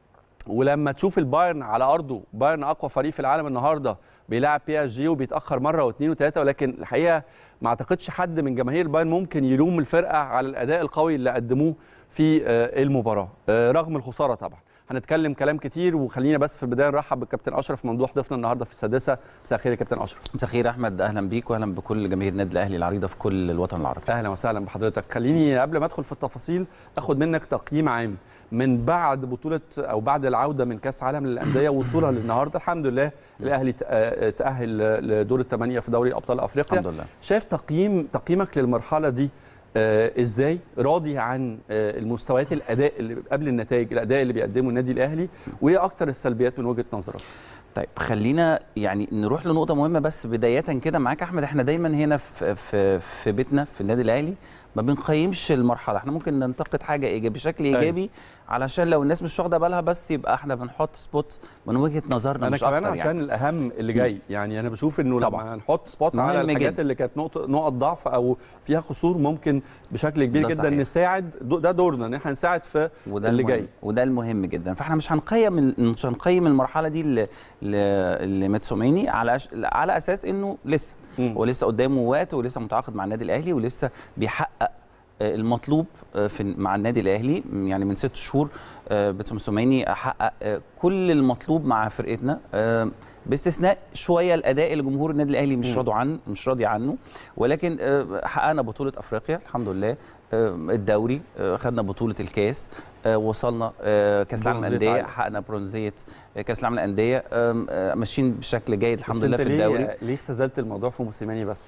ولما تشوف البايرن على ارضه بايرن اقوى فريق في العالم النهارده بيلعب بي اس جي وبيتاخر مره واثنين وثلاثه ولكن الحقيقه ما اعتقدش حد من جماهير بايرن ممكن يلوم الفرقه على الاداء القوي اللي قدموه في آه، المباراه آه، رغم الخساره طبعا هنتكلم كلام كتير وخلينا بس في البدايه نرحب بالكابتن اشرف ممدوح ضيفنا النهارده في السادسه مساء الخير يا كابتن اشرف مساء الخير احمد اهلا بيك واهلا بكل جماهير النادي الاهلي العريضه في كل الوطن العربي اهلا وسهلا بحضرتك خليني قبل ما ادخل في التفاصيل اخد منك تقييم عام من بعد بطوله او بعد العوده من كاس عالم للانديه وصولا للنهارده الحمد لله الاهلي تأ- تاهل لدور الثمانيه في دوري ابطال افريقيا الحمد لله شايف تقييم تقييمك للمرحله دي آه ازاي راضي عن آه المستويات الاداء اللي قبل النتائج الاداء اللي بيقدمه النادي الاهلي وايه اكتر السلبيات من وجهه نظرك طيب خلينا يعني نروح لنقطه مهمه بس بدايه كده معاك احمد احنا دايما هنا في في في بيتنا في النادي الاهلي ما بنقيمش المرحله احنا ممكن ننتقد حاجه ايجابي بشكل أيوة. ايجابي علشان لو الناس مش واخده بالها بس يبقى احنا بنحط سبوت من وجهه نظرنا انا مش كمان اكتر عشان يعني الاهم اللي جاي يعني انا بشوف انه طبعاً. لما هنحط سبوت على مهم الحاجات جداً. اللي كانت نقطه نقط ضعف او فيها قصور ممكن بشكل كبير ده جدا صحيح. نساعد دو- ده دورنا ان احنا نساعد في وده اللي المهم جاي. وده المهم جدا فاحنا مش هنقيم مش هنقيم المرحله دي ل- ل- لماتسوميني على أش... على اساس انه لسه مم. هو لسه قدامه وقت ولسه متعاقد مع النادي الاهلي ولسه بيحقق آه، المطلوب آه، في مع النادي الاهلي يعني من ست شهور آه، باتسوميني حقق آه، كل المطلوب مع فرقتنا آه، باستثناء شويه الاداء اللي جمهور النادي الاهلي مش مم. راضي عنه مش راضي عنه ولكن آه، حققنا بطوله افريقيا الحمد لله آه، الدوري آه، خدنا بطوله الكاس آه، وصلنا آه، كاس العالم برونزية للانديه عالم. حققنا برونزيه آه، كاس العالم للانديه آم، آه، ماشيين بشكل جيد الحمد بس لله انت في ليه- الدوري ليه اختزلت الموضوع في موسيماني بس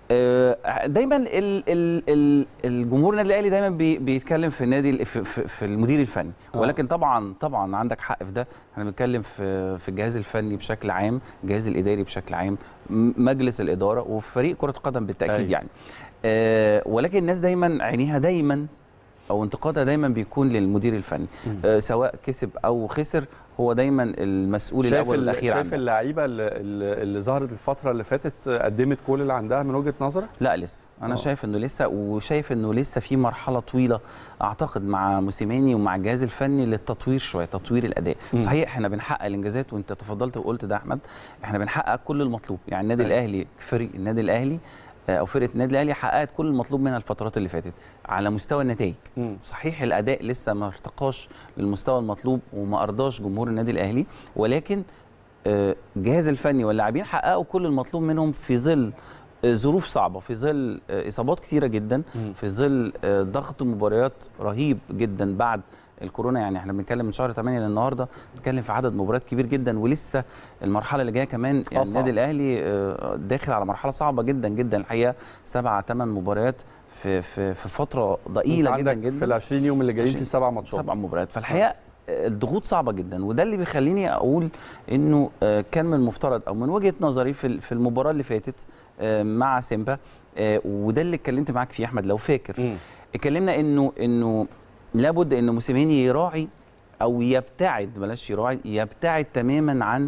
آه، دايما ال ال ال الجمهور النادي الاهلي دايما بي بيتكلم في النادي ال- في, في, في المدير الفني آه. ولكن طبعا طبعا عندك حق في ده احنا بنتكلم في في الجهاز الفني بشكل عام الجهاز الاداري بشكل عام م- مجلس الاداره وفي فريق كره قدم بالتاكيد أيوة. يعني آه ولكن الناس دايما عينيها دايما او انتقادها دايما بيكون للمدير الفني مم. آه سواء كسب او خسر هو دايما المسؤول شايف الاول ال- والاخير شايف عنه اللعيبه اللي, اللي اللي ظهرت الفتره اللي فاتت قدمت كل اللي عندها من وجهه نظرك لا لسه انا آه. أوه. شايف انه لسه وشايف انه لسه في مرحله طويله اعتقد مع موسيماني ومع الجهاز الفني للتطوير شويه تطوير الاداء مم. صحيح احنا بنحقق الانجازات وانت تفضلت وقلت ده احمد احنا بنحقق كل المطلوب يعني النادي أيوة. الاهلي فريق النادي الاهلي آه، او فرقه النادي الاهلي حققت كل المطلوب منها الفترات اللي فاتت على مستوى النتائج مم. صحيح الاداء لسه ما ارتقاش للمستوى المطلوب وما ارضاش جمهور النادي الاهلي ولكن آه، الجهاز الفني واللاعبين حققوا كل المطلوب منهم في ظل آه، ظروف صعبه في ظل آه، اصابات كثيره جدا مم. في ظل آه، ضغط مباريات رهيب جدا بعد الكورونا يعني احنا بنتكلم من شهر 8 للنهارده بنتكلم في عدد مباريات كبير جدا ولسه المرحله اللي جايه كمان يعني أصعب. النادي الاهلي آه، داخل على مرحله صعبه جدا جدا الحقيقه سبعة ثمان مباريات في في في فتره انت ضئيله جدا عندك جدا في ال 20 يوم اللي جايين في عشرين. سبع ماتشات سبع مباريات فالحقيقه آه، الضغوط صعبه جدا وده اللي بيخليني اقول انه آه، كان من المفترض او من وجهه نظري في ال- في المباراه اللي فاتت آه، مع سيمبا آه، وده اللي اتكلمت معاك فيه احمد لو فاكر مم. اتكلمنا انه انه لابد ان موسيماني يراعي او يبتعد بلاش يراعي يبتعد تماما عن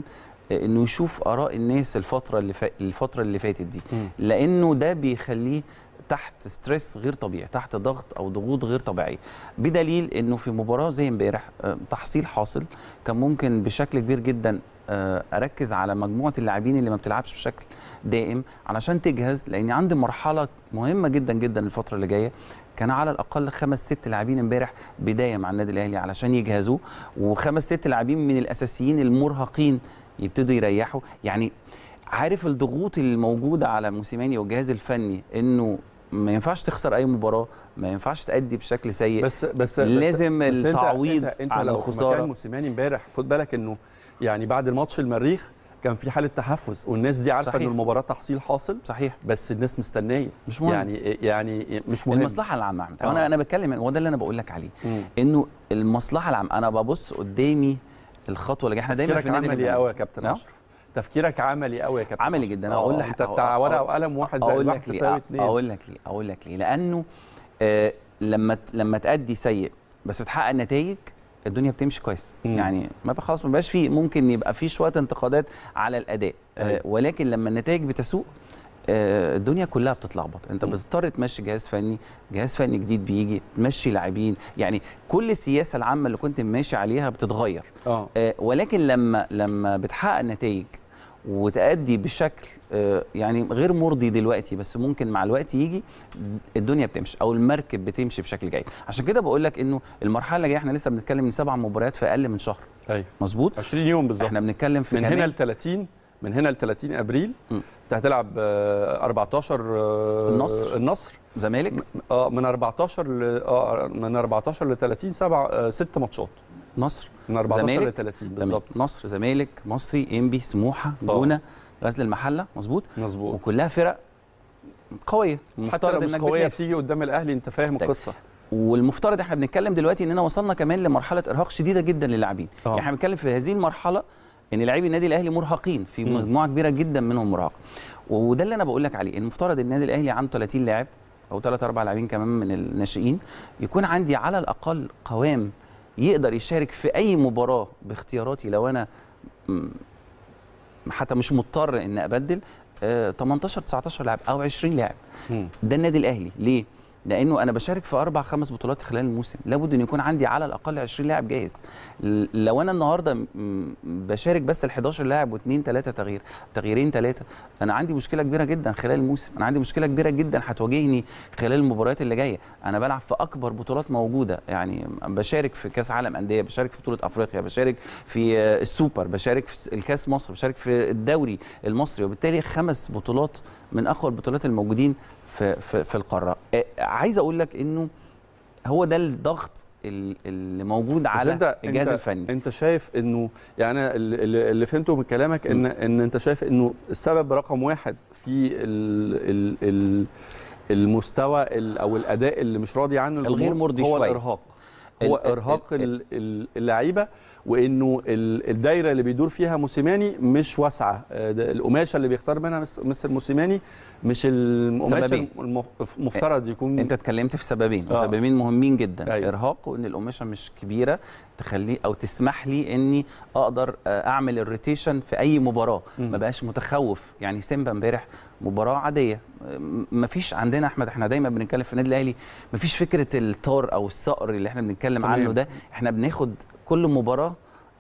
آه، انه يشوف اراء الناس الفتره اللي فا... الفتره اللي فاتت دي مم. لانه ده بيخليه تحت ستريس غير طبيعي تحت ضغط او ضغوط غير طبيعيه بدليل انه في مباراه زي امبارح آه، تحصيل حاصل كان ممكن بشكل كبير جدا آه، اركز على مجموعه اللاعبين اللي ما بتلعبش بشكل دائم علشان تجهز لان عندي مرحله مهمه جدا جدا الفتره اللي جايه كان على الاقل خمس ست لاعبين امبارح بدايه مع النادي الاهلي علشان يجهزوا وخمس ست لاعبين من الاساسيين المرهقين يبتدوا يريحوا يعني عارف الضغوط اللي موجوده على موسيماني والجهاز الفني انه ما ينفعش تخسر اي مباراه ما ينفعش تأدي بشكل سيء بس بس لازم بس أنت- التعويض انت, انت عن لو في الخسارة. مكان موسيماني امبارح خد بالك انه يعني بعد الماتش المريخ كان في حاله تحفز والناس دي عارفه ان صحيح. المباراه تحصيل حاصل صحيح بس الناس مستنيه مش مهم. يعني يعني مش مهم المصلحه العامه أحمد. آه. انا انا بتكلم هو ده اللي انا بقول لك عليه مم. انه المصلحه العامه انا ببص قدامي الخطوه اللي جايه. احنا دايما في تفكيرك النادي عملي الأهلي قوي يا كابتن نعم؟ اشرف تفكيرك عملي قوي يا كابتن عملي أشرف. جدا آه، اقول لك انت بتاع ورقه وقلم واحد زائد اقول واحد لك ليه تساوي آه، اتنين اقول لك ليه اقول لك ليه لانه آه لما لما تأدي سيء بس بتحقق نتائج الدنيا بتمشي كويس مم. يعني ما بقى خلاص ما بقاش في ممكن يبقى في شويه انتقادات على الاداء آه أيوة. ولكن لما النتائج بتسوء آه، الدنيا كلها بتتلخبط انت مم. بتضطر تمشي جهاز فني جهاز فني جديد بيجي تمشي لاعبين يعني كل السياسه العامه اللي كنت ماشي عليها بتتغير اه آه، ولكن لما لما بتحقق نتائج وتأدي بشكل آه، يعني غير مرضي دلوقتي بس ممكن مع الوقت يجي الدنيا بتمشي او المركب بتمشي بشكل جيد عشان كده بقول لك انه المرحله اللي جايه احنا لسه بنتكلم من سبع مباريات في اقل من شهر ايوه مظبوط 20 يوم بالظبط احنا بنتكلم في من كمان هنا ل 30 من هنا ل 30 ابريل مم. انت هتلعب آه، 14 آه، النصر. النصر زمالك اه من 14 ل اه من 14 ل 30 سبع آه، ست ماتشات نصر من 14 ل زمالك. 30 بالظبط بالظبط نصر زمالك مصري انبي سموحه جونه غزل المحله مظبوط مظبوط وكلها فرق قويه حتى المفترض لو مش انك قويه بتنافس. بتيجي قدام الاهلي انت فاهم طيب. القصه والمفترض احنا بنتكلم دلوقتي اننا وصلنا كمان لمرحله ارهاق شديده جدا للاعبين آه. يعني احنا بنتكلم في هذه المرحله ان لاعبي النادي الاهلي مرهقين في مم. مجموعه كبيره جدا منهم مرهق وده اللي انا بقول لك عليه المفترض النادي الاهلي عنده 30 لاعب او 3 4 لاعبين كمان من الناشئين يكون عندي على الاقل قوام يقدر يشارك في اي مباراه باختياراتي لو انا م- حتى مش مضطر ان ابدل آه، 18 19 لاعب او 20 لاعب مم. ده النادي الاهلي ليه لانه انا بشارك في اربع خمس بطولات خلال الموسم لابد ان يكون عندي على الاقل 20 لاعب جاهز ل- لو انا النهارده م- بشارك بس ال 11 لاعب واثنين ثلاثه تغيير تغييرين ثلاثه انا عندي مشكله كبيره جدا خلال الموسم انا عندي مشكله كبيره جدا هتواجهني خلال المباريات اللي جايه انا بلعب في اكبر بطولات موجوده يعني بشارك في كاس عالم انديه بشارك في بطوله افريقيا بشارك في آه، السوبر بشارك في الكاس مصر بشارك في الدوري المصري وبالتالي خمس بطولات من اقوى البطولات الموجودين في في, في القاره آه، عايز اقول لك انه هو ده الضغط ال- اللي موجود بس على انت الجهاز انت الفني انت شايف انه يعني أنا اللي, اللي اللي فهمته من كلامك ان ان انت شايف انه السبب رقم واحد في ال ال ال المستوى ال او الاداء اللي مش راضي عنه الغير الجمهور مرضي هو شوية. الارهاق هو ال- ال- ارهاق ال- ال- ال- اللعيبه وانه ال- الدايره اللي بيدور فيها موسيماني مش واسعه آه، ده القماشه اللي بيختار منها مس- مستر موسيماني مش القماشه سببين. المف- المفترض يكون انت اتكلمت في سببين آه. وسببين مهمين جدا أيوة. ارهاق وان القماشه مش كبيره تخلي او تسمح لي اني اقدر آه، اعمل الروتيشن في اي مباراه مم. ما بقاش متخوف يعني سيمبا امبارح مباراه عاديه ما فيش عندنا احمد احنا دايما بنتكلم في النادي الاهلي ما فيش فكره الطار او الصقر اللي احنا بنتكلم تمام. عنه ده احنا بناخد كل مباراه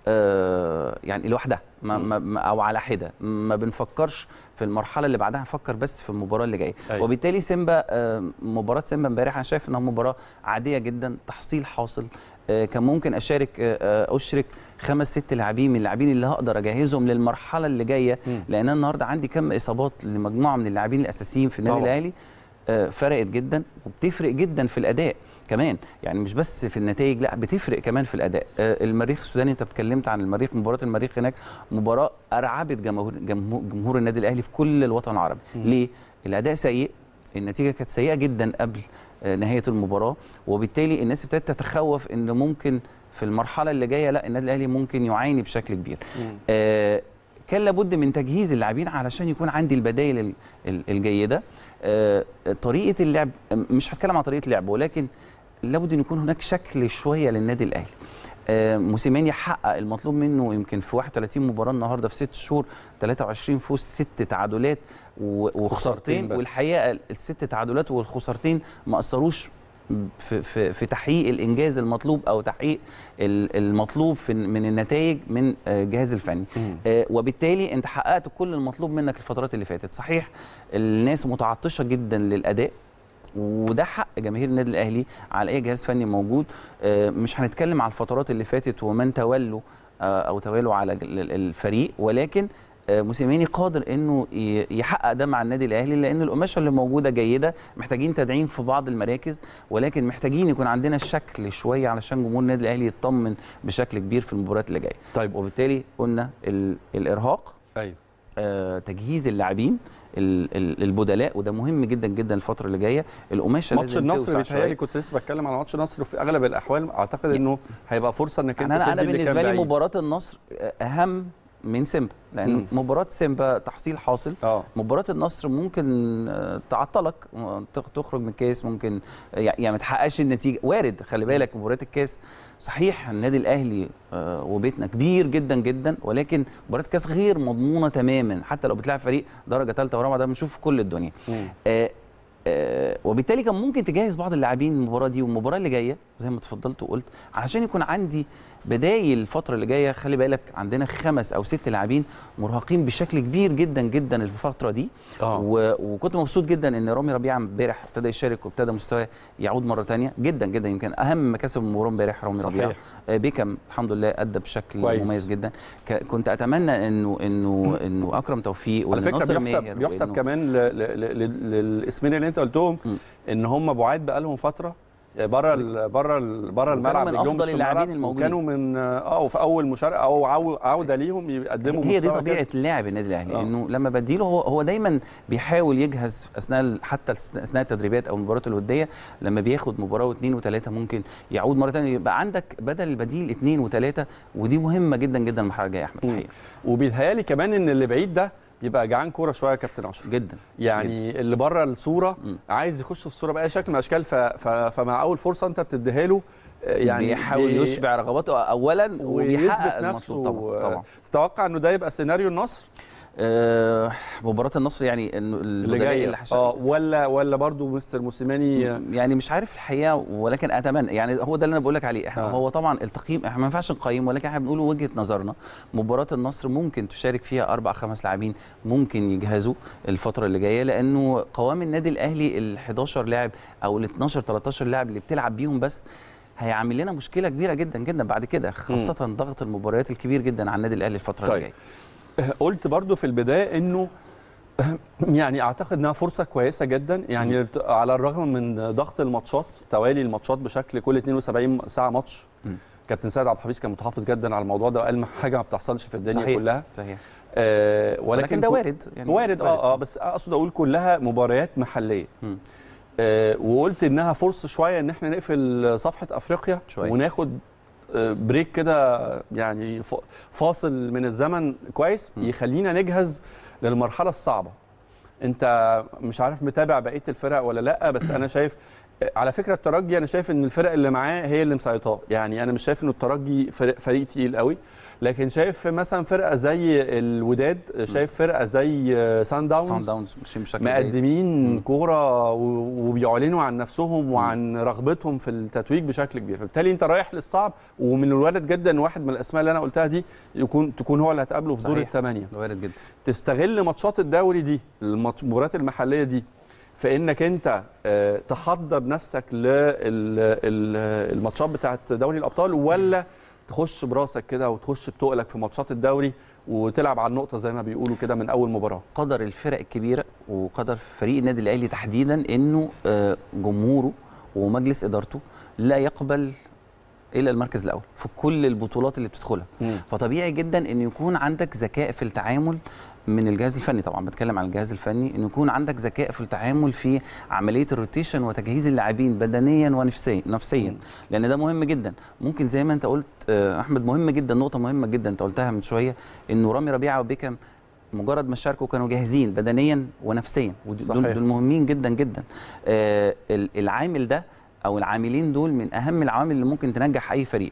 آه، يعني لوحدها ما ما ما- او على حده ما بنفكرش في المرحله اللي بعدها نفكر بس في المباراه اللي جايه أيوة. وبالتالي سيمبا آه، مباراه سيمبا امبارح انا شايف انها مباراه عاديه جدا تحصيل حاصل آه، كان ممكن اشارك آه، آه، اشرك خمس ست لاعبين من اللاعبين اللي هقدر اجهزهم للمرحله اللي جايه مم. لان أنا النهارده عندي كم اصابات لمجموعه من اللاعبين الاساسيين في النادي طبعاً. الاهلي آه، فرقت جدا وبتفرق جدا في الاداء كمان يعني مش بس في النتائج لا بتفرق كمان في الاداء آه، المريخ السوداني انت اتكلمت عن المريخ مباراه المريخ هناك مباراه ارعبت جمهور جمهور, جمهور النادي الاهلي في كل الوطن العربي مم. ليه الاداء سيء النتيجه كانت سيئه جدا قبل آه، نهايه المباراه وبالتالي الناس ابتدت تتخوف ان ممكن في المرحله اللي جايه لا النادي الاهلي ممكن يعاني بشكل كبير مم. آه، كان لابد من تجهيز اللاعبين علشان يكون عندي البدائل ال- ال- الجيده آه، طريقه اللعب مش هتكلم عن طريقه اللعب ولكن لابد ان يكون هناك شكل شويه للنادي الاهلي آه، موسيماني حقق المطلوب منه يمكن في 31 مباراه النهارده في ست شهور 23 فوز ست تعادلات و- خسارتين وخسارتين بس. والحقيقه الست تعادلات والخسارتين ما اثروش في, في, في تحقيق الانجاز المطلوب او تحقيق ال- المطلوب في من النتائج من آه، الجهاز الفني آه، وبالتالي انت حققت كل المطلوب منك الفترات اللي فاتت صحيح الناس متعطشه جدا للاداء وده حق جماهير النادي الاهلي على اي جهاز فني موجود آه، مش هنتكلم على الفترات اللي فاتت ومن تولوا آه، او توالوا على ال- الفريق ولكن آه، موسيماني قادر انه ي- يحقق ده مع النادي الاهلي لان القماشه اللي موجوده جيده محتاجين تدعيم في بعض المراكز ولكن محتاجين يكون عندنا الشكل شويه علشان جمهور النادي الاهلي يطمن بشكل كبير في المباريات اللي جايه طيب وبالتالي قلنا ال- الارهاق ايوه آه، تجهيز اللاعبين ال- ال- البدلاء وده مهم جدا جدا الفتره اللي جايه القماشه ماتش لازم النصر توسع بيتهيألي شوية. كنت لسه بتكلم على ماتش النصر وفي اغلب الاحوال اعتقد انه هيبقى فرصه انك انت يعني انا انا تدي اللي كان بالنسبه لي بعيد. مباراه النصر اهم من سيمبا لان مم. مباراه سيمبا تحصيل حاصل اه مباراه النصر ممكن آه، تعطلك آه، تخ- تخرج من الكاس ممكن آه، يعني ما تحققش النتيجه وارد خلي بالك مباريات الكاس صحيح النادي الاهلي آه، وبيتنا كبير جدا جدا ولكن مباراه الكاس غير مضمونه تماما حتى لو بتلعب فريق درجه ثالثه ورابعه ده بنشوف في كل الدنيا مم. آه، آه، وبالتالي كان ممكن تجهز بعض اللاعبين المباراه دي والمباراه اللي جايه زي ما اتفضلت وقلت علشان يكون عندي بدايل الفتره اللي جايه خلي بالك عندنا خمس او ست لاعبين مرهقين بشكل كبير جدا جدا الفتره دي اه و... وكنت مبسوط جدا ان رامي ربيعه امبارح ابتدى يشارك وابتدى مستواه يعود مره تانية جدا جدا يمكن اهم مكاسب المباراه امبارح رامي صحيح. ربيعه آه، بيكم الحمد لله ادى بشكل كويس. مميز جدا ك... كنت اتمنى انه انه انه اكرم توفيق على فكره والناصر بيحسب ماهر بيحسب وإنه- كمان ل- ل- ل- للاسمين اللي انت قلتهم م. ان هم بعاد بقالهم فتره بره ال بره ال بره الملعب من رجلهم أفضل مش في اللاعبين الملعب، الموجودين. وكانوا من اه وفي اول مشاركه او عو- عوده ليهم يقدموا هي دي مستوى طبيعه كده. اللاعب النادي الاهلي آه. انه لما بديله هو هو دايما بيحاول يجهز اثناء ال- حتى اثناء التدريبات او المباريات الوديه لما بياخد مباراه واثنين وثلاثه ممكن يعود مره ثانيه يبقى عندك بدل البديل اثنين وثلاثه ودي مهمه جدا جدا المرحله الجايه يا احمد مم. الحقيقه وبيتهيألي كمان ان اللي بعيد ده بيبقى جعان كوره شويه يا كابتن اشرف جدا يعني اللي بره الصوره مم. عايز يخش في الصوره باي شكل من الاشكال ف... ف... فمع اول فرصه انت بتديها له آه، يعني بيحاول بي- يشبع رغباته اولا وبيحقق ويثبت المطلوب نفسه طبعا طبعا تتوقع انه ده يبقى سيناريو النصر آه مباراه النصر يعني انه اللي البدلاء جاي اللي هشارك- اه ولا ولا برضه مستر موسيماني يعني مش عارف الحقيقه ولكن اتمنى يعني هو ده اللي انا بقول لك عليه احنا آه. آه. هو طبعا التقييم احنا ما ينفعش نقيم ولكن احنا بنقول وجهه نظرنا مباراه النصر ممكن تشارك فيها اربع خمس لاعبين ممكن يجهزوا الفتره اللي جايه لانه قوام النادي الاهلي ال 11 لاعب او ال 12 13 لاعب اللي بتلعب بيهم بس هيعمل لنا مشكله كبيره جدا جدا بعد كده خاصه ضغط المباريات الكبير جدا على النادي الاهلي الفتره طيب. اللي جايه قلت برضو في البدايه انه يعني اعتقد انها فرصه كويسه جدا يعني على الرغم من ضغط الماتشات توالي الماتشات بشكل كل 72 ساعه ماتش م. كابتن سيد عبد الحفيظ كان متحفظ جدا على الموضوع ده وقال ما حاجه ما بتحصلش في الدنيا صحيح. كلها صحيح آه ولكن, ولكن ده كو- وارد يعني وارد اه اه بس اقصد اقول كلها مباريات محليه م. آه وقلت انها فرصه شويه ان احنا نقفل صفحه افريقيا شوية. وناخد آه، بريك كده يعني ف- فاصل من الزمن كويس م. يخلينا نجهز للمرحله الصعبه انت مش عارف متابع بقيه الفرق ولا لا بس انا شايف على فكره الترجي انا شايف ان الفرق اللي معاه هي اللي مسيطره يعني انا مش شايف ان الترجي فريق, فريق تقيل قوي لكن شايف مثلا فرقه زي الوداد شايف فرقه زي سان سان داونز داونز ماشيين بشكل جيد. مقدمين مم. كوره و- وبيعلنوا عن نفسهم وعن رغبتهم في التتويج بشكل كبير فبالتالي انت رايح للصعب ومن الوارد جدا ان واحد من الاسماء اللي انا قلتها دي يكون تكون هو اللي هتقابله في دور صحيح. الثمانيه وارد جدا تستغل ماتشات الدوري دي المات- المباريات المحليه دي في انك انت آه، تحضر نفسك للماتشات بتاعت دوري الابطال ولا تخش براسك كده وتخش بتقلك في ماتشات الدوري وتلعب على النقطه زي ما بيقولوا كده من اول مباراه قدر الفرق الكبيره وقدر فريق النادي الاهلي تحديدا انه آه، جمهوره ومجلس ادارته لا يقبل الا المركز الاول في كل البطولات اللي بتدخلها فطبيعي جدا ان يكون عندك ذكاء في التعامل من الجهاز الفني طبعا بتكلم عن الجهاز الفني ان يكون عندك ذكاء في التعامل في عمليه الروتيشن وتجهيز اللاعبين بدنيا ونفسيا نفسيا مم. لان ده مهم جدا ممكن زي ما انت قلت آه، احمد مهم جدا نقطه مهمه جدا انت قلتها من شويه انه رامي ربيعه وبيكم مجرد ما شاركوا كانوا جاهزين بدنيا ونفسيا ودول صحيح. دول مهمين جدا جدا آه ال- العامل ده او العاملين دول من اهم العوامل اللي ممكن تنجح اي فريق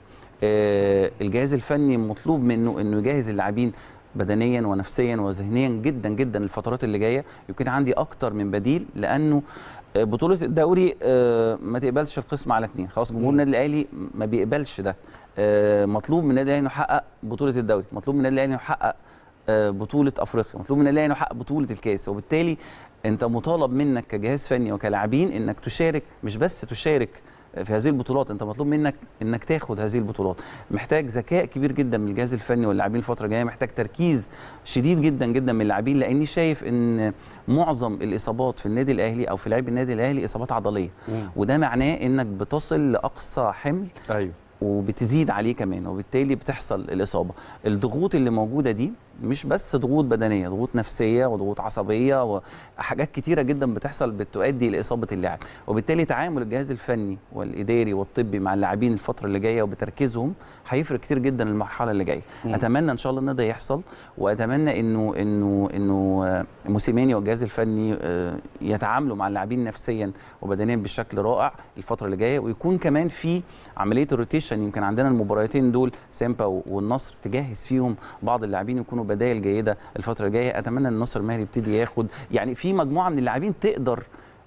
آه، الجهاز الفني مطلوب منه انه يجهز اللاعبين بدنيا ونفسيا وذهنيا جدا جدا الفترات اللي جايه يكون عندي اكتر من بديل لانه آه، بطوله الدوري آه، ما تقبلش القسم على اثنين خلاص جمهور النادي الاهلي ما بيقبلش ده آه، مطلوب من النادي الاهلي انه يحقق بطوله الدوري مطلوب من النادي الاهلي انه يحقق آه، بطوله افريقيا مطلوب من النادي الاهلي انه يحقق بطوله الكاس وبالتالي انت مطالب منك كجهاز فني وكلاعبين انك تشارك مش بس تشارك في هذه البطولات انت مطلوب منك انك تاخد هذه البطولات محتاج ذكاء كبير جدا من الجهاز الفني واللاعبين الفتره الجايه محتاج تركيز شديد جدا جدا من اللاعبين لاني شايف ان معظم الاصابات في النادي الاهلي او في لاعبي النادي الاهلي اصابات عضليه وده معناه انك بتصل لاقصى حمل ايوه وبتزيد عليه كمان وبالتالي بتحصل الاصابه الضغوط اللي موجوده دي مش بس ضغوط بدنيه ضغوط نفسيه وضغوط عصبيه وحاجات كتيره جدا بتحصل بتؤدي لاصابه اللاعب وبالتالي تعامل الجهاز الفني والاداري والطبي مع اللاعبين الفتره اللي جايه وبتركيزهم هيفرق كتير جدا المرحله اللي جايه اتمنى ان شاء الله ان ده يحصل واتمنى انه انه انه آه، موسيماني والجهاز الفني آه، يتعاملوا مع اللاعبين نفسيا وبدنيا بشكل رائع الفتره اللي جايه ويكون كمان في عمليه الروتيشن يمكن عندنا المباراتين دول سامبا والنصر تجهز فيهم بعض اللاعبين يكونوا بدائل جيده الفتره الجايه اتمنى ان النصر المهري يبتدي ياخد يعني في مجموعه من اللاعبين تقدر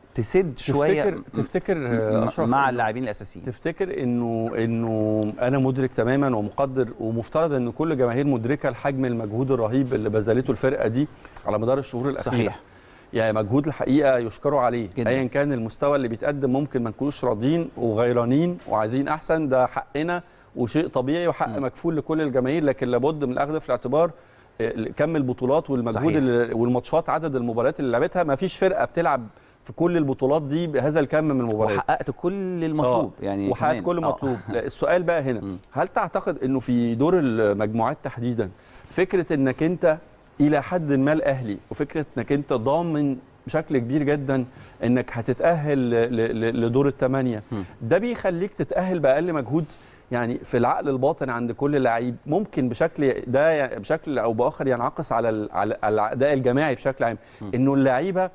تسد شويه تفتكر تفتكر آه، م- اشرف مع إنه- اللاعبين الاساسيين تفتكر انه انه انا مدرك تماما ومقدر ومفترض ان كل جماهير مدركه لحجم المجهود الرهيب اللي بذلته الفرقه دي على مدار الشهور الاخيره صحيح. يعني مجهود الحقيقه يشكروا عليه جداً. ايا كان المستوى اللي بيتقدم ممكن ما نكونوش راضيين وغيرانين وعايزين احسن ده حقنا وشيء طبيعي وحق م. مكفول لكل الجماهير لكن لابد من الاخذ في الاعتبار آه، كم البطولات والمجهود صحيح. اللي- والماتشات عدد المباريات اللي لعبتها ما فيش فرقه بتلعب في كل البطولات دي بهذا الكم من المباريات وحققت كل المطلوب آه، يعني وحققت كمان. كل آه. مطلوب لا، السؤال بقى هنا مم. هل تعتقد انه في دور المجموعات تحديدا فكره انك انت الى حد ما الاهلي وفكره انك انت ضامن بشكل كبير جدا انك هتتاهل ل- ل- لدور الثمانيه مم. ده بيخليك تتاهل باقل مجهود يعني في العقل الباطن عند كل لعيب ممكن بشكل ده يعني بشكل او باخر ينعكس على ال- على على الاداء الجماعي بشكل عام مم. انه اللعيبه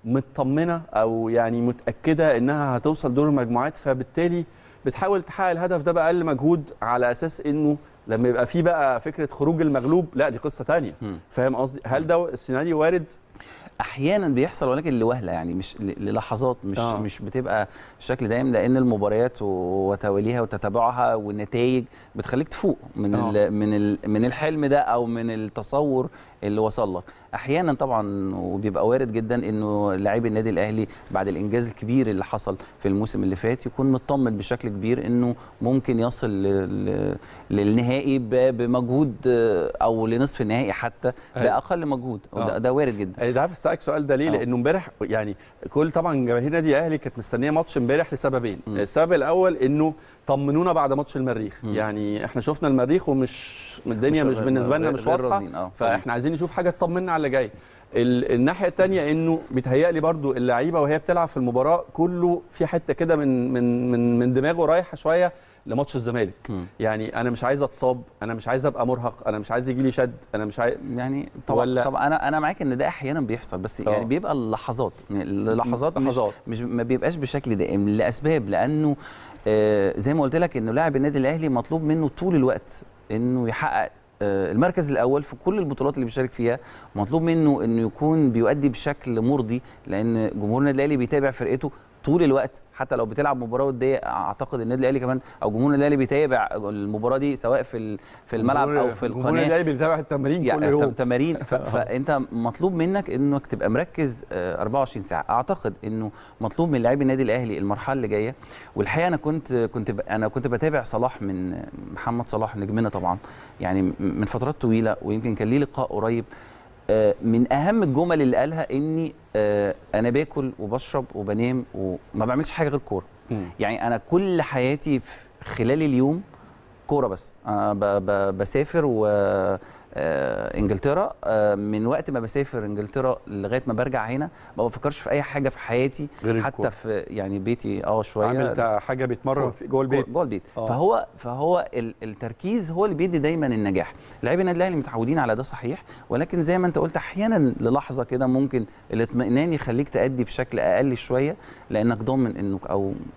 مطمنه او يعني متاكده انها هتوصل دور المجموعات فبالتالي بتحاول تحقق الهدف ده باقل مجهود على اساس انه لما يبقى في بقى فكره خروج المغلوب لا دي قصه تانية مم. فاهم قصدي هل ده السيناريو وارد احيانا بيحصل ولكن لوهله يعني مش ل- للحظات مش آه. آه. مش بتبقى بشكل دائم لان المباريات و- وتواليها وتتابعها والنتائج بتخليك تفوق من آه. ال من ال من الحلم ده او من التصور اللي وصل لك احيانا طبعا وبيبقى وارد جدا انه لاعبي النادي الاهلي بعد الانجاز الكبير اللي حصل في الموسم اللي فات يكون مطمن بشكل كبير انه ممكن يصل ل- ل- للنهائي ب- بمجهود آه، او لنصف النهائي حتى أيوة. باقل مجهود آه. وده ده وارد جدا انا عارف اسالك السؤال ده ليه؟ آه. لانه امبارح يعني كل طبعا جماهير نادي الاهلي كانت مستنيه ماتش امبارح لسببين، م. السبب الاول انه طمنونا بعد ماتش المريخ، م. يعني احنا شفنا المريخ ومش الدنيا مش, مش- بالنسبه لنا غير- مش غير واضحه راضيين، آه. فاحنا عايزين نشوف حاجه تطمنا على اللي جاي. ال- الناحيه الثانيه انه بيتهيألي برضو اللعيبه وهي بتلعب في المباراه كله في حته كده من من من من دماغه رايحه شويه لماتش الزمالك مم. يعني انا مش عايز اتصاب انا مش عايز ابقى مرهق انا مش عايز يجي لي شد انا مش عايز يعني طبعا ولا- طبعا انا انا معاك ان ده احيانا بيحصل بس آه. يعني بيبقى اللحظات يعني اللحظات مش, لحظات. مش ما بيبقاش بشكل دائم لاسباب لانه آه زي ما قلت لك انه لاعب النادي الاهلي مطلوب منه طول الوقت انه يحقق آه، المركز الاول في كل البطولات اللي بيشارك فيها مطلوب منه انه يكون بيؤدي بشكل مرضي لان جمهور النادي الاهلي بيتابع فرقته طول الوقت حتى لو بتلعب مباراه وديه اعتقد النادي الاهلي كمان او جمهور النادي الاهلي بيتابع المباراه دي سواء في ال- في الملعب او في جمهور القناه النادي بيتابع التمارين كل يعني يوم تم- تمارين ف- فانت مطلوب منك انك تبقى مركز آه، 24 ساعه اعتقد انه مطلوب من لاعبي النادي الاهلي المرحله اللي جايه والحقيقه انا كنت كنت ب- انا كنت بتابع صلاح من محمد صلاح نجمنا طبعا يعني م- من فترات طويله ويمكن كان ليه لقاء قريب آه، من اهم الجمل اللي قالها اني آه، انا باكل وبشرب وبنام وما بعملش حاجه غير كوره مم. يعني انا كل حياتي في خلال اليوم كوره بس انا ب ب بسافر و آه، انجلترا آه، من وقت ما بسافر انجلترا لغايه ما برجع هنا ما بفكرش في اي حاجه في حياتي غير حتى الكورة. في يعني بيتي اه شويه عامل تا- حاجه بيتمرن في جوه البيت جوه البيت آه. فهو فهو ال- التركيز هو اللي بيدي دايما النجاح لاعبي النادي الاهلي متعودين على ده صحيح ولكن زي ما انت قلت احيانا للحظه كده ممكن الاطمئنان يخليك تأدي بشكل اقل شويه لانك ضامن انك او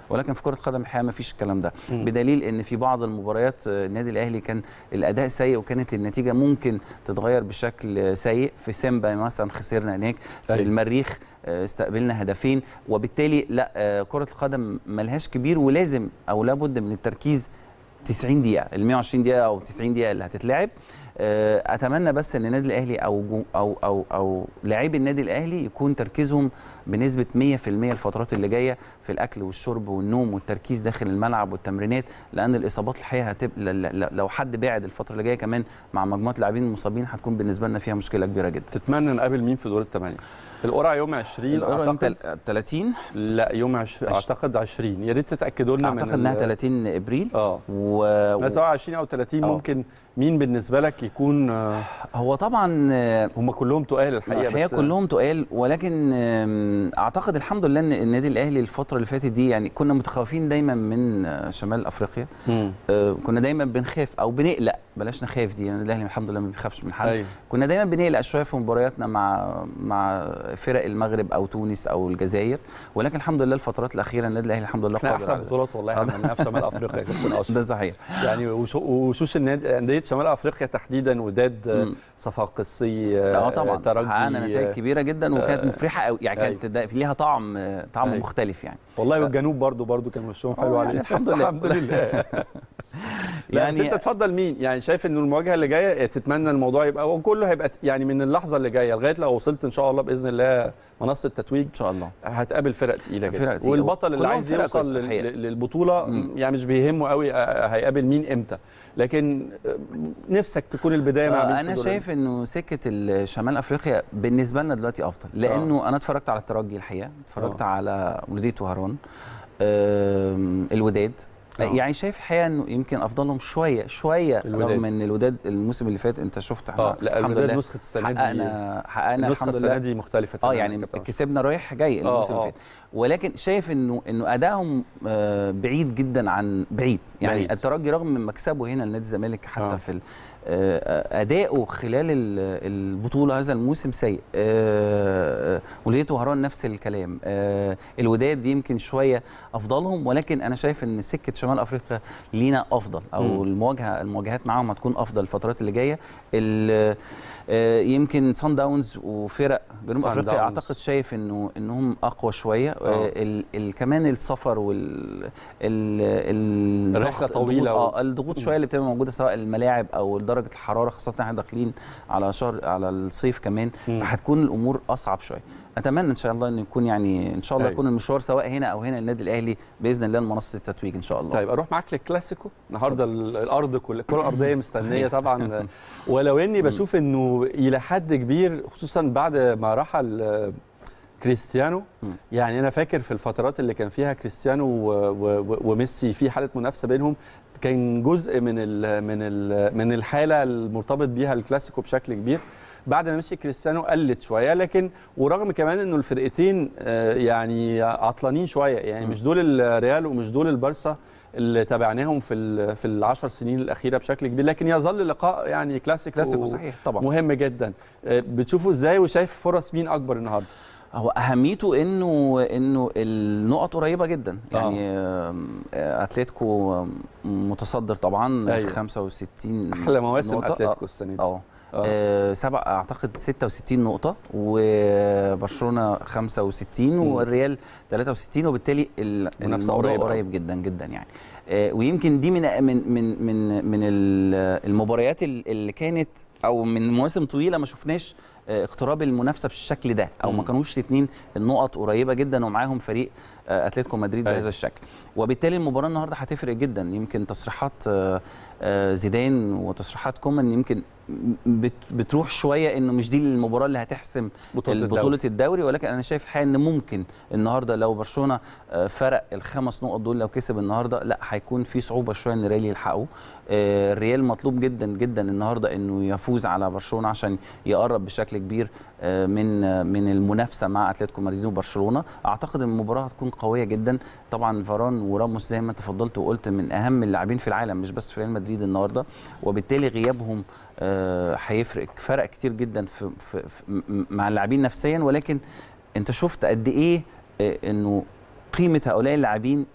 ولكن في كره القدم الحقيقه ما فيش الكلام ده مم. بدليل ان في بعض المباريات آه، النادي الاهلي كان الاداء سيء وكانت النتيجه ممكن تتغير بشكل آه، سيء في سيمبا مثلا خسرنا هناك في أيوة. المريخ آه، استقبلنا هدفين وبالتالي لا آه، كره القدم ملهاش كبير ولازم او لابد من التركيز 90 دقيقه ال 120 دقيقه او 90 دقيقه اللي هتتلعب آه، اتمنى بس ان النادي الاهلي او جو او او او لاعبي النادي الاهلي يكون تركيزهم بنسبه 100% الفترات اللي جايه في الاكل والشرب والنوم والتركيز داخل الملعب والتمرينات لان الاصابات الحقيقه هتبقى ل- ل- لو حد بعد الفتره اللي جايه كمان مع مجموعه اللاعبين المصابين هتكون بالنسبه لنا فيها مشكله كبيره جدا تتمنى نقابل مين في دور الثمانيه القرعه يوم 20 الأورو يوم اعتقد تل- 30 لا يوم 20 عش- اعتقد 20 يا ريت تتاكدوا لنا من اعتقد انها ال- 30 ابريل اه و... ما سواء 20 او 30 آه. ممكن مين بالنسبه لك يكون آه، هو طبعا آه، هم كلهم تقال الحقيقه الحقيقه بس كلهم تقال ولكن آم، اعتقد الحمد لله ان النادي الاهلي الفتره اللي فاتت دي يعني كنا متخوفين دايما من آه، شمال افريقيا مم. آه، كنا دايما بنخاف او بنقلق بلاش نخاف دي النادي الاهلي الحمد لله ما بيخافش من حد ايوه كنا دايما بنقلق شويه في مبارياتنا مع مع فرق المغرب او تونس او الجزائر ولكن الحمد لله الفترات الاخيره النادي الاهلي الحمد لله احنا قادر احلى على ده. بطولات والله عملناها في شمال افريقيا يا كابتن اشرف ده صحيح يعني وشو- وشوش النادي انديه شمال افريقيا تحديدا وداد آه، مم. صفاقسي اه طبعا ترجي حققنا نتائج آه، كبيره جدا وكانت آه، مفرحه قوي يعني كانت ده- ليها طعم آه، طعم أيوة. مختلف يعني والله والجنوب برضو برضو كان وشهم آه، حلو يعني عليه الحمد لله. الحمد لله لا بس يعني- انت تفضل مين يعني شايف انه المواجهه اللي جايه تتمنى الموضوع يبقى وكله هيبقى يعني من اللحظه اللي جايه لغايه لو وصلت ان شاء الله باذن الله منصه تتويج ان شاء الله هتقابل فرق تقيله جدا فرق تقيلة. والبطل اللي كلهم عايز فرق يوصل كويسة لل- الحقيقة. للبطوله مم. يعني مش بيهمه قوي آه، هيقابل مين امتى لكن آه، نفسك تكون البدايه مع مين آه في انا دور شايف انه سكه ال- شمال افريقيا بالنسبه لنا دلوقتي افضل لانه انا اتفرجت على الترجي الحقيقه اتفرجت آه. على وليديه وهران آم، الوداد آه. يعني شايف الحقيقه انه يمكن افضلهم شويه شويه الوداد. رغم ان الوداد الموسم اللي فات انت شفت احنا اه لا الحمد الوداد لله نسخه السنه دي حققنا حققنا النسخه الحمد السنه لله دي مختلفه اه تماماً يعني يا كابتن. كسبنا رايح جاي آه، الموسم اللي آه. فات ولكن شايف انه انه ادائهم آه، بعيد جدا عن بعيد يعني بعيد. الترجي رغم من مكسبه هنا لنادي الزمالك حتى آه. في ال- آه، اداؤه خلال ال- البطوله هذا الموسم سيء آه، وليته وهران نفس الكلام آه، الوداد يمكن شويه افضلهم ولكن انا شايف ان سكه شمال افريقيا لينا افضل او مم. المواجهه المواجهات معاهم هتكون افضل الفترات اللي جايه ال- آه، يمكن سان داونز وفرق جنوب سان افريقيا داونز. اعتقد شايف انه انهم اقوى شويه آه. آه. ال ال كمان السفر وال ال ال الرحلة الضغط- طويلة الضغوط- و- اه الضغوط شويه اللي بتبقى موجوده سواء الملاعب او درجه الحراره خاصه احنا داخلين على شهر على الصيف كمان مم. فهتكون الامور اصعب شويه اتمنى ان شاء الله ان يكون يعني ان شاء الله أيوة. يكون المشوار سواء هنا او هنا النادي الاهلي باذن الله لمنصه التتويج ان شاء الله طيب اروح معاك للكلاسيكو النهارده ال- الارض كل الكره الارضيه مستنيه طبعا ولو اني بشوف انه الى حد كبير خصوصا بعد ما رحل آه، كريستيانو مم. يعني انا فاكر في الفترات اللي كان فيها كريستيانو و- و- وميسي في حاله منافسه بينهم كان جزء من ال من ال من الحاله المرتبط بيها الكلاسيكو بشكل كبير بعد ما مشي كريستيانو قلت شويه لكن ورغم كمان انه الفرقتين آه، يعني عطلانين شويه يعني مم. مش دول الريال ومش دول البارسا اللي تابعناهم في ال- في العشر سنين الاخيره بشكل كبير لكن يظل لقاء يعني كلاسيكو, كلاسيكو صحيح طبعا مهم جدا آه، بتشوفه ازاي وشايف فرص مين اكبر النهارده هو اهميته انه انه النقط قريبه جدا يعني آم، آه، اتلتيكو متصدر طبعا أيوة. 65 احلى مواسم نقطة. اتلتيكو السنه دي اه آه. آه، سبع اعتقد 66 نقطه وبرشلونه 65 والريال 63 وبالتالي ال- منافسة الموضوع قريبة. قريب جدا جدا يعني آه، ويمكن دي من من من من من ال- المباريات ال- اللي كانت او من مواسم طويله ما شفناش آه، اقتراب المنافسه بالشكل ده او ما مم. كانوش الاثنين النقط قريبه جدا ومعاهم فريق آه، اتلتيكو مدريد أيوة. بهذا الشكل وبالتالي المباراه النهارده هتفرق جدا يمكن تصريحات آه، آه، زيدان وتصريحات كومان يمكن بت- بتروح شويه انه مش دي المباراه اللي هتحسم بطوله بطولة الدوري الدوري ولكن انا شايف الحقيقه ان ممكن النهارده لو برشلونه آه، فرق الخمس نقط دول لو كسب النهارده لا هيكون في صعوبه شويه ان الريال يلحقه آه، الريال مطلوب جدا جدا النهارده انه يفوز على برشلونه عشان يقرب بشكل كبير آه، من آه، من المنافسه مع اتلتيكو مدريد وبرشلونه اعتقد ان المباراه هتكون قويه جدا طبعا فاران وراموس زي ما انت فضلت وقلت من اهم اللاعبين في العالم مش بس في ريال مدريد النهارده وبالتالي غيابهم آه، هيفرق فرق كتير جدا في, في, في م- مع اللاعبين نفسيا ولكن انت شفت قد ايه آه، انه قيمه هؤلاء اللاعبين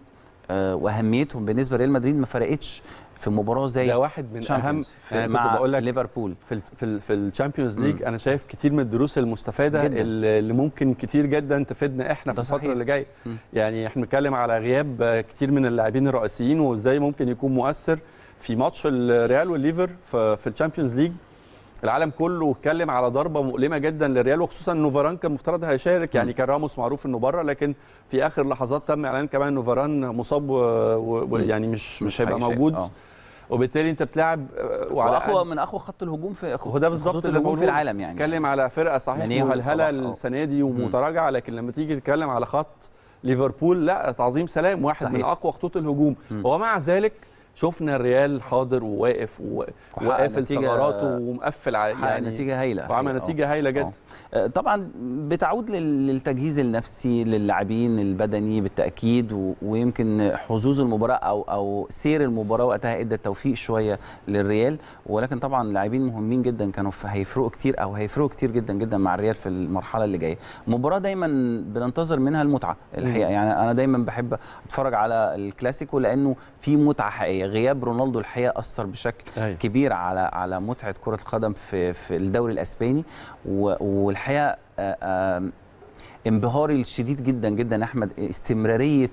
آه، واهميتهم بالنسبه لريال مدريد ما فرقتش في مباراه زي ده واحد من اهم Champions في يعني كنت مع بقول لك ليفربول في ال في ال في الشامبيونز ليج انا شايف كتير من الدروس المستفاده جداً. اللي اللي ممكن كتير جدا تفيدنا احنا في ده الفتره صحيح. اللي جايه مم. يعني احنا بنتكلم على غياب آه، كتير من اللاعبين الرئيسيين وازاي ممكن يكون مؤثر في ماتش الريال والليفر في, في الشامبيونز ليج العالم كله اتكلم على ضربه مؤلمه جدا للريال وخصوصا انه فاران كان المفترض هيشارك يعني كان راموس معروف انه بره لكن في اخر لحظات تم اعلان كمان انه فاران مصاب ويعني مش مش هيبقى هيشارك. موجود آه. وبالتالي انت بتلعب آه، وعلى واقوى الأقل- من اقوى خط الهجوم في هو ده بالظبط خطوط اللي الهجوم في بقوله. العالم يعني بتتكلم على فرقه صحيح ماني مهلهله وصلاح، آه. السنه دي ومتراجعه لكن لما تيجي تتكلم على خط ليفربول لا تعظيم سلام واحد صحيح. من اقوى خطوط الهجوم مم. ومع ذلك شفنا الريال حاضر وواقف و- وحقق وقافل نتيجة- ثغراته ومقفل على حقق نتيجه هايله وعمل حقيقة. نتيجه هايله جدا آه. آه، طبعا بتعود لل- للتجهيز النفسي للاعبين البدني بالتاكيد و- ويمكن حظوظ المباراه او او سير المباراه وقتها ادى التوفيق شويه للريال ولكن طبعا لاعبين مهمين جدا كانوا في- هيفرقوا كتير او هيفرقوا كتير جدا جدا مع الريال في المرحله اللي جايه مباراه دايما بننتظر منها المتعه الحقيقه يعني انا دايما بحب اتفرج على الكلاسيكو لانه في متعه حقيقيه غياب رونالدو الحقيقه اثر بشكل أيوة. كبير على على متعه كره القدم في في الدوري الاسباني و- والحقيقه آه، آه، انبهاري الشديد جدا جدا احمد استمراريه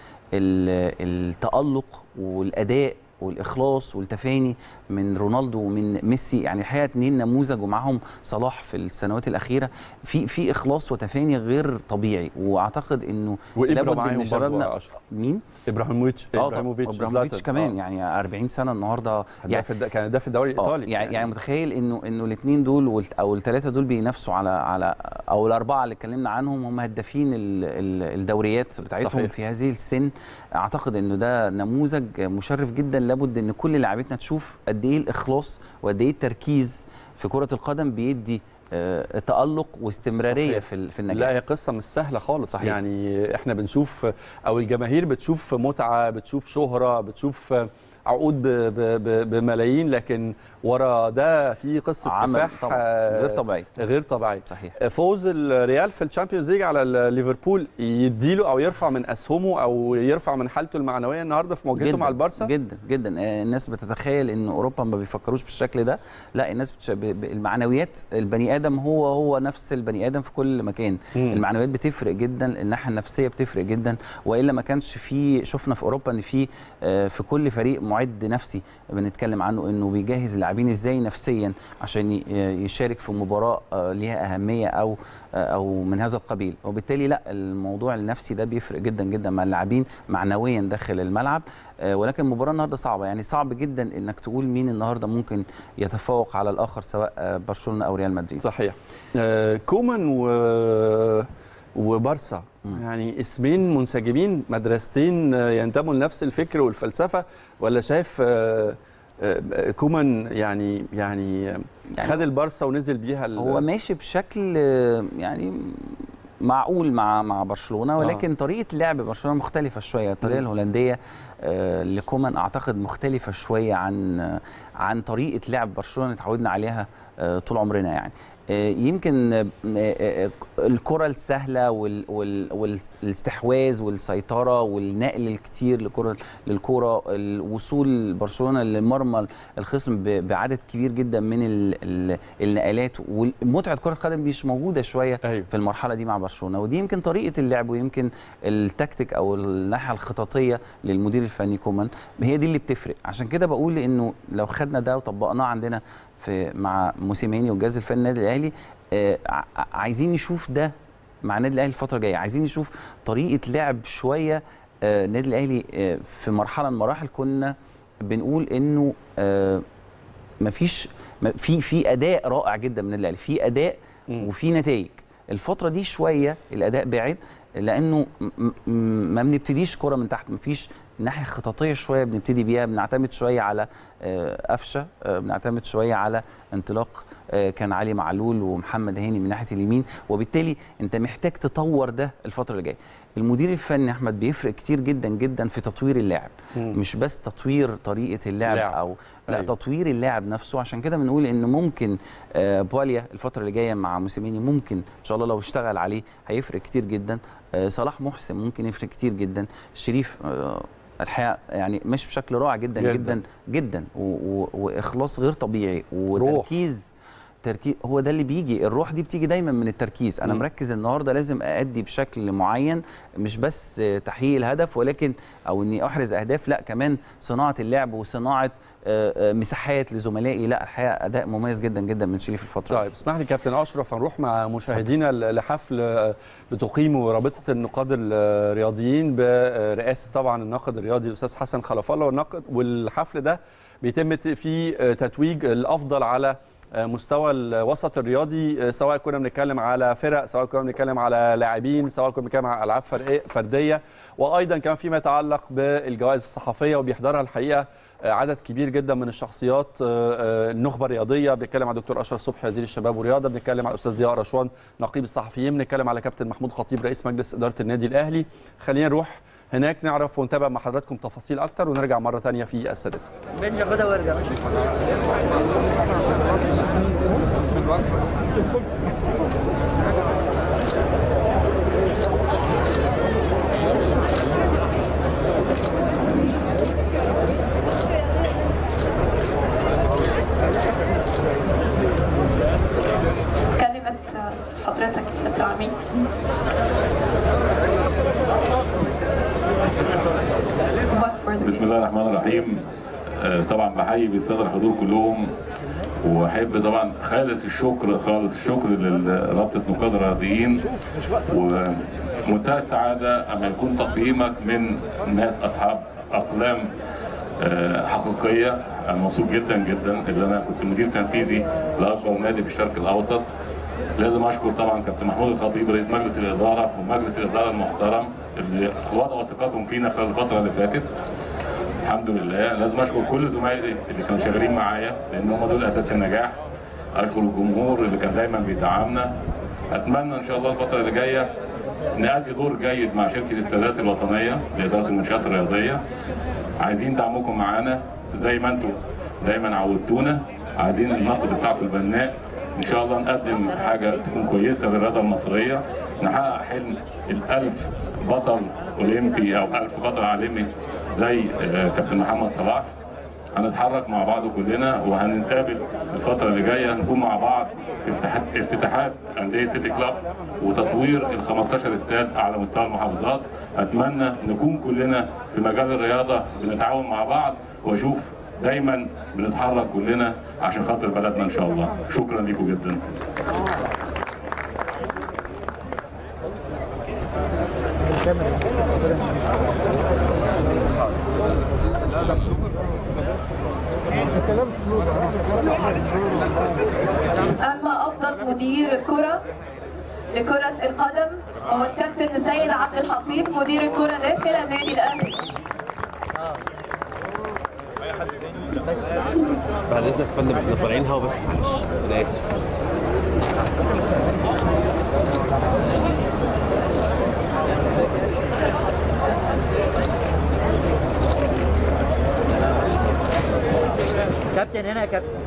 ال- التالق والاداء والاخلاص والتفاني من رونالدو ومن ميسي يعني الحقيقه اتنين نموذج ومعاهم صلاح في السنوات الاخيره في في اخلاص وتفاني غير طبيعي واعتقد انه وابره لابد معاهم ان برضه شبابنا أشرف. مين؟ ابراهيموفيتش اه طبعاً، ابراهيموفيتش ابراهيموفيتش زلاتان. كمان آه. يعني 40 سنه النهارده يعني في الد... كان ده في الدوري آه، الايطالي يعني يعني متخيل انه انه الاثنين دول والت- او الثلاثه دول بينافسوا على على او الاربعه اللي اتكلمنا عنهم هم هدافين ال- ال- الدوريات بتاعتهم صحيح. صحيح. في هذه السن اعتقد انه ده نموذج مشرف جدا لابد ان كل لاعبتنا تشوف قد ايه الاخلاص وقد ايه التركيز في كره القدم بيدي آه، تالق واستمراريه صحيح. في ال- في لا النجاح هي قصه مش سهله خالص صحيح. يعني احنا بنشوف او الجماهير بتشوف متعه بتشوف شهره بتشوف عقود ب- ب- ب- بملايين لكن ورا ده في قصه عمل كفاح طبعا آه، غير طبيعي غير طبيعي صحيح فوز الريال في الشامبيونز ليج على ال- ليفربول يديله او يرفع من اسهمه او يرفع من حالته المعنويه النهارده في مواجهته مع البارسا جدا جدا آه، الناس بتتخيل ان اوروبا ما بيفكروش بالشكل ده لا الناس بتش... ب... ب... المعنويات البني ادم هو هو نفس البني ادم في كل مكان مم. المعنويات بتفرق جدا الناحيه النفسيه بتفرق جدا والا ما كانش في شفنا في اوروبا ان في آه، في كل فريق معد نفسي بنتكلم عنه انه بيجهز اللاعبين ازاي نفسيا عشان ي- يشارك في مباراه آه، ليها اهميه او آه، او من هذا القبيل وبالتالي لا الموضوع النفسي ده بيفرق جدا جدا مع اللاعبين معنويا داخل الملعب آه، ولكن المباراه النهارده صعبه يعني صعب جدا انك تقول مين النهارده ممكن يتفوق على الاخر سواء آه، برشلونه او ريال مدريد صحيح آه، كومان و وبارسا مم. يعني اسمين منسجمين مدرستين آه، ينتموا لنفس الفكر والفلسفه ولا شايف آه، آه، كومان يعني يعني يعني خد البارسا ونزل بيها ال- هو ماشي بشكل آه، يعني معقول مع مع برشلونه ولكن طريقه لعب برشلونه مختلفه شويه الطريقه مم. الهولنديه آه، لكومان اعتقد مختلفه شويه عن آه، عن طريقه لعب برشلونه اللي اتعودنا عليها آه، طول عمرنا يعني آه، يمكن آه، آه، الكره السهله وال- وال- والاستحواذ والسيطره والنقل الكتير لكره للكره الوصول برشلونه لمرمى الخصم ب- بعدد كبير جدا من ال- ال- النقلات ومتعه كره القدم مش موجوده شويه ايوه في المرحله دي مع برشلونه ودي يمكن طريقه اللعب ويمكن التكتيك او الناحيه الخططيه للمدير الفني كومان هي دي اللي بتفرق عشان كده بقول انه لو خدنا ده وطبقناه عندنا في مع موسيماني والجهاز الفني النادي الاهلي آه، ع- عايزين نشوف ده مع النادي الاهلي الفتره الجايه عايزين نشوف طريقه لعب شويه آه، النادي الاهلي آه، في مرحله من المراحل كنا بنقول انه آه، مفيش ما- في في اداء رائع جدا من النادي الاهلي في اداء مم. وفي نتائج الفتره دي شويه الاداء بعد لانه م- م- ما بنبتديش كره من تحت مفيش ناحيه خططيه شويه بنبتدي بيها بنعتمد شويه على آه، قفشه آه، بنعتمد شويه على انطلاق آه، كان علي معلول ومحمد هاني من ناحيه اليمين وبالتالي انت محتاج تطور ده الفتره اللي جايه المدير الفني احمد بيفرق كتير جدا جدا في تطوير اللاعب مم. مش بس تطوير طريقه اللعب لعب. او لا أيوة. أيوة. تطوير اللاعب نفسه عشان كده بنقول ان ممكن آه، بواليا الفتره اللي جايه مع موسيماني ممكن ان شاء الله لو اشتغل عليه هيفرق كتير جدا آه، صلاح محسن ممكن يفرق كتير جدا شريف آه، الحقيقه يعني مش بشكل رائع جدا جداً. جدا جدا, جداً و و واخلاص غير طبيعي وتركيز تركيز هو ده اللي بيجي الروح دي بتيجي دايما من التركيز انا مم. مركز النهارده لازم اادي بشكل معين مش بس تحقيق الهدف ولكن او اني احرز اهداف لا كمان صناعه اللعب وصناعه آه، آه، مساحات لزملائي لا الحقيقه اداء مميز جدا جدا من شريف الفتره طيب اسمح لي كابتن اشرف هنروح مع مشاهدينا ل- لحفل آه، بتقيمه رابطه النقاد الرياضيين برئاسه طبعا الناقد الرياضي الاستاذ حسن خلف الله والناقد والحفل ده بيتم ت- فيه آه، تتويج الافضل على آه، مستوى الوسط الرياضي آه، سواء كنا بنتكلم على فرق سواء كنا بنتكلم على لاعبين سواء كنا بنتكلم على العاب فرقية- فرديه وايضا كمان فيما يتعلق بالجوائز الصحفيه وبيحضرها الحقيقه آه، عدد كبير جدا من الشخصيات آه، آه، النخبه الرياضيه بنتكلم على دكتور اشرف صبحي وزير الشباب والرياضه بنتكلم على الاستاذ ضياء رشوان نقيب الصحفيين بنتكلم على كابتن محمود خطيب رئيس مجلس اداره النادي الاهلي خلينا نروح هناك نعرف ونتابع مع حضراتكم تفاصيل اكتر ونرجع مره ثانيه في السادسه بنجا خدها وارجع كلمة حضرتك يا سيادة العميد What were the بسم الله الرحمن الرحيم آه، طبعا بحيي بالساده الحضور كلهم واحب طبعا خالص الشكر خالص الشكر لرابطه نقاد الرياضيين ومنتهى السعاده اما يكون تقييمك من ناس اصحاب اقلام آه، حقيقيه انا مبسوط جدا جدا اللي انا كنت مدير تنفيذي لاكبر نادي في الشرق الاوسط لازم اشكر طبعا كابتن محمود الخطيب رئيس مجلس الاداره ومجلس الاداره المحترم اللي وضعوا ثقتهم فينا خلال الفتره اللي فاتت الحمد لله لازم اشكر كل زمايلي اللي كانوا شغالين معايا لان هم دول اساس النجاح اشكر الجمهور اللي كان دايما بيدعمنا اتمنى ان شاء الله الفتره اللي جايه نأدي دور جيد مع شركه السادات الوطنيه لاداره المنشات الرياضيه عايزين دعمكم معانا زي ما انتم دايما عودتونا عايزين النقد بتاعكم البناء ان شاء الله نقدم حاجه تكون كويسه للرياضه المصريه نحقق حلم الالف بطل اولمبي او الف بطل عالمي زي آه، كابتن محمد صلاح هنتحرك مع بعض كلنا وهنتقابل الفترة اللي جاية نكون مع بعض في افتتاحات افتتاحات أندية سيتي كلاب وتطوير ال 15 استاد على مستوى المحافظات أتمنى نكون كلنا في مجال الرياضة بنتعاون مع بعض وأشوف دايما بنتحرك كلنا عشان خاطر بلدنا إن شاء الله شكرا لكم جدا أما أفضل مدير كرة لكرة القدم هو الكابتن سيد عبد الحفيظ مدير الكرة داخل النادي الأهلي بعد اذنك يا فندم احنا طالعين هوا بس معلش انا اسف كابتن هنا يا كابتن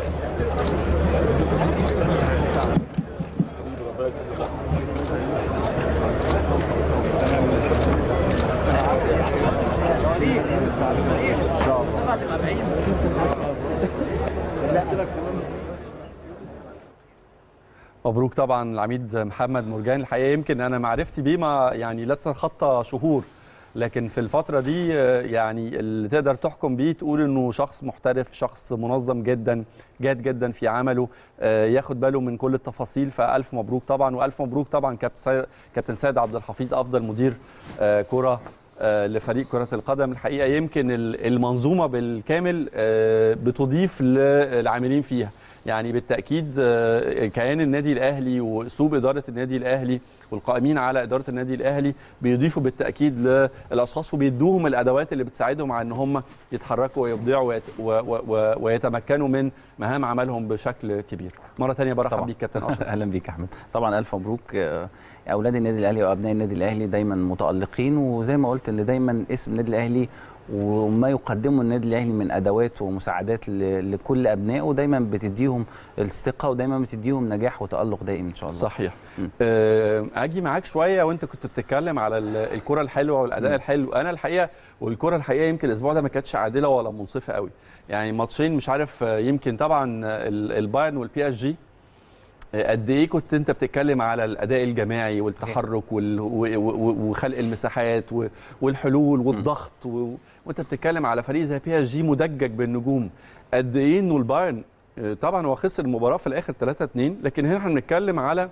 مبروك طبعا العميد محمد مرجان الحقيقه يمكن انا معرفتي بيه ما يعني لا تتخطى شهور لكن في الفتره دي آه، يعني اللي تقدر تحكم بيه تقول انه شخص محترف شخص منظم جدا جاد جدا في عمله آه، ياخد باله من كل التفاصيل فالف مبروك طبعا والف مبروك طبعا كابتن سيد- كابتن سيد عبد الحفيظ افضل مدير آه، كره آه، لفريق كرة القدم الحقيقة يمكن ال- المنظومة بالكامل آه، بتضيف للعاملين فيها يعني بالتأكيد آه، كيان النادي الأهلي وأسلوب إدارة النادي الأهلي والقائمين على إدارة النادي الأهلي بيضيفوا بالتأكيد للأشخاص وبيدوهم الأدوات اللي بتساعدهم على إن هم يتحركوا ويبدعوا ويت- و- و- و- ويتمكنوا من مهام عملهم بشكل كبير مرة تانية برحب طبعاً. بيك كابتن أشرف اهلا بيك يا احمد طبعا الف مبروك آه، اولاد النادي الاهلي وابناء النادي الاهلي دايما متالقين وزي ما قلت ان دايما اسم النادي الاهلي وما يقدمه النادي الاهلي من ادوات ومساعدات ل- لكل ابنائه دايما بتديهم الثقه ودايما بتديهم نجاح وتالق دائم ان شاء الله صحيح آه، اجي معاك شويه وانت كنت بتتكلم على ال- الكره الحلوه والاداء الحلو انا الحقيقه والكره الحقيقه يمكن الاسبوع ده ما كانتش عادله ولا منصفه قوي يعني ماتشين مش عارف آه، يمكن طبعا ال- البايرن والبي اس جي قد ايه كنت انت بتتكلم على الاداء الجماعي والتحرك وال- و- و- وخلق المساحات و- والحلول والضغط و- وانت بتتكلم على فريق زي بي اس جي مدجج بالنجوم قد ايه انه البايرن آه، طبعا هو خسر المباراه في الاخر 3 2 لكن هنا احنا بنتكلم على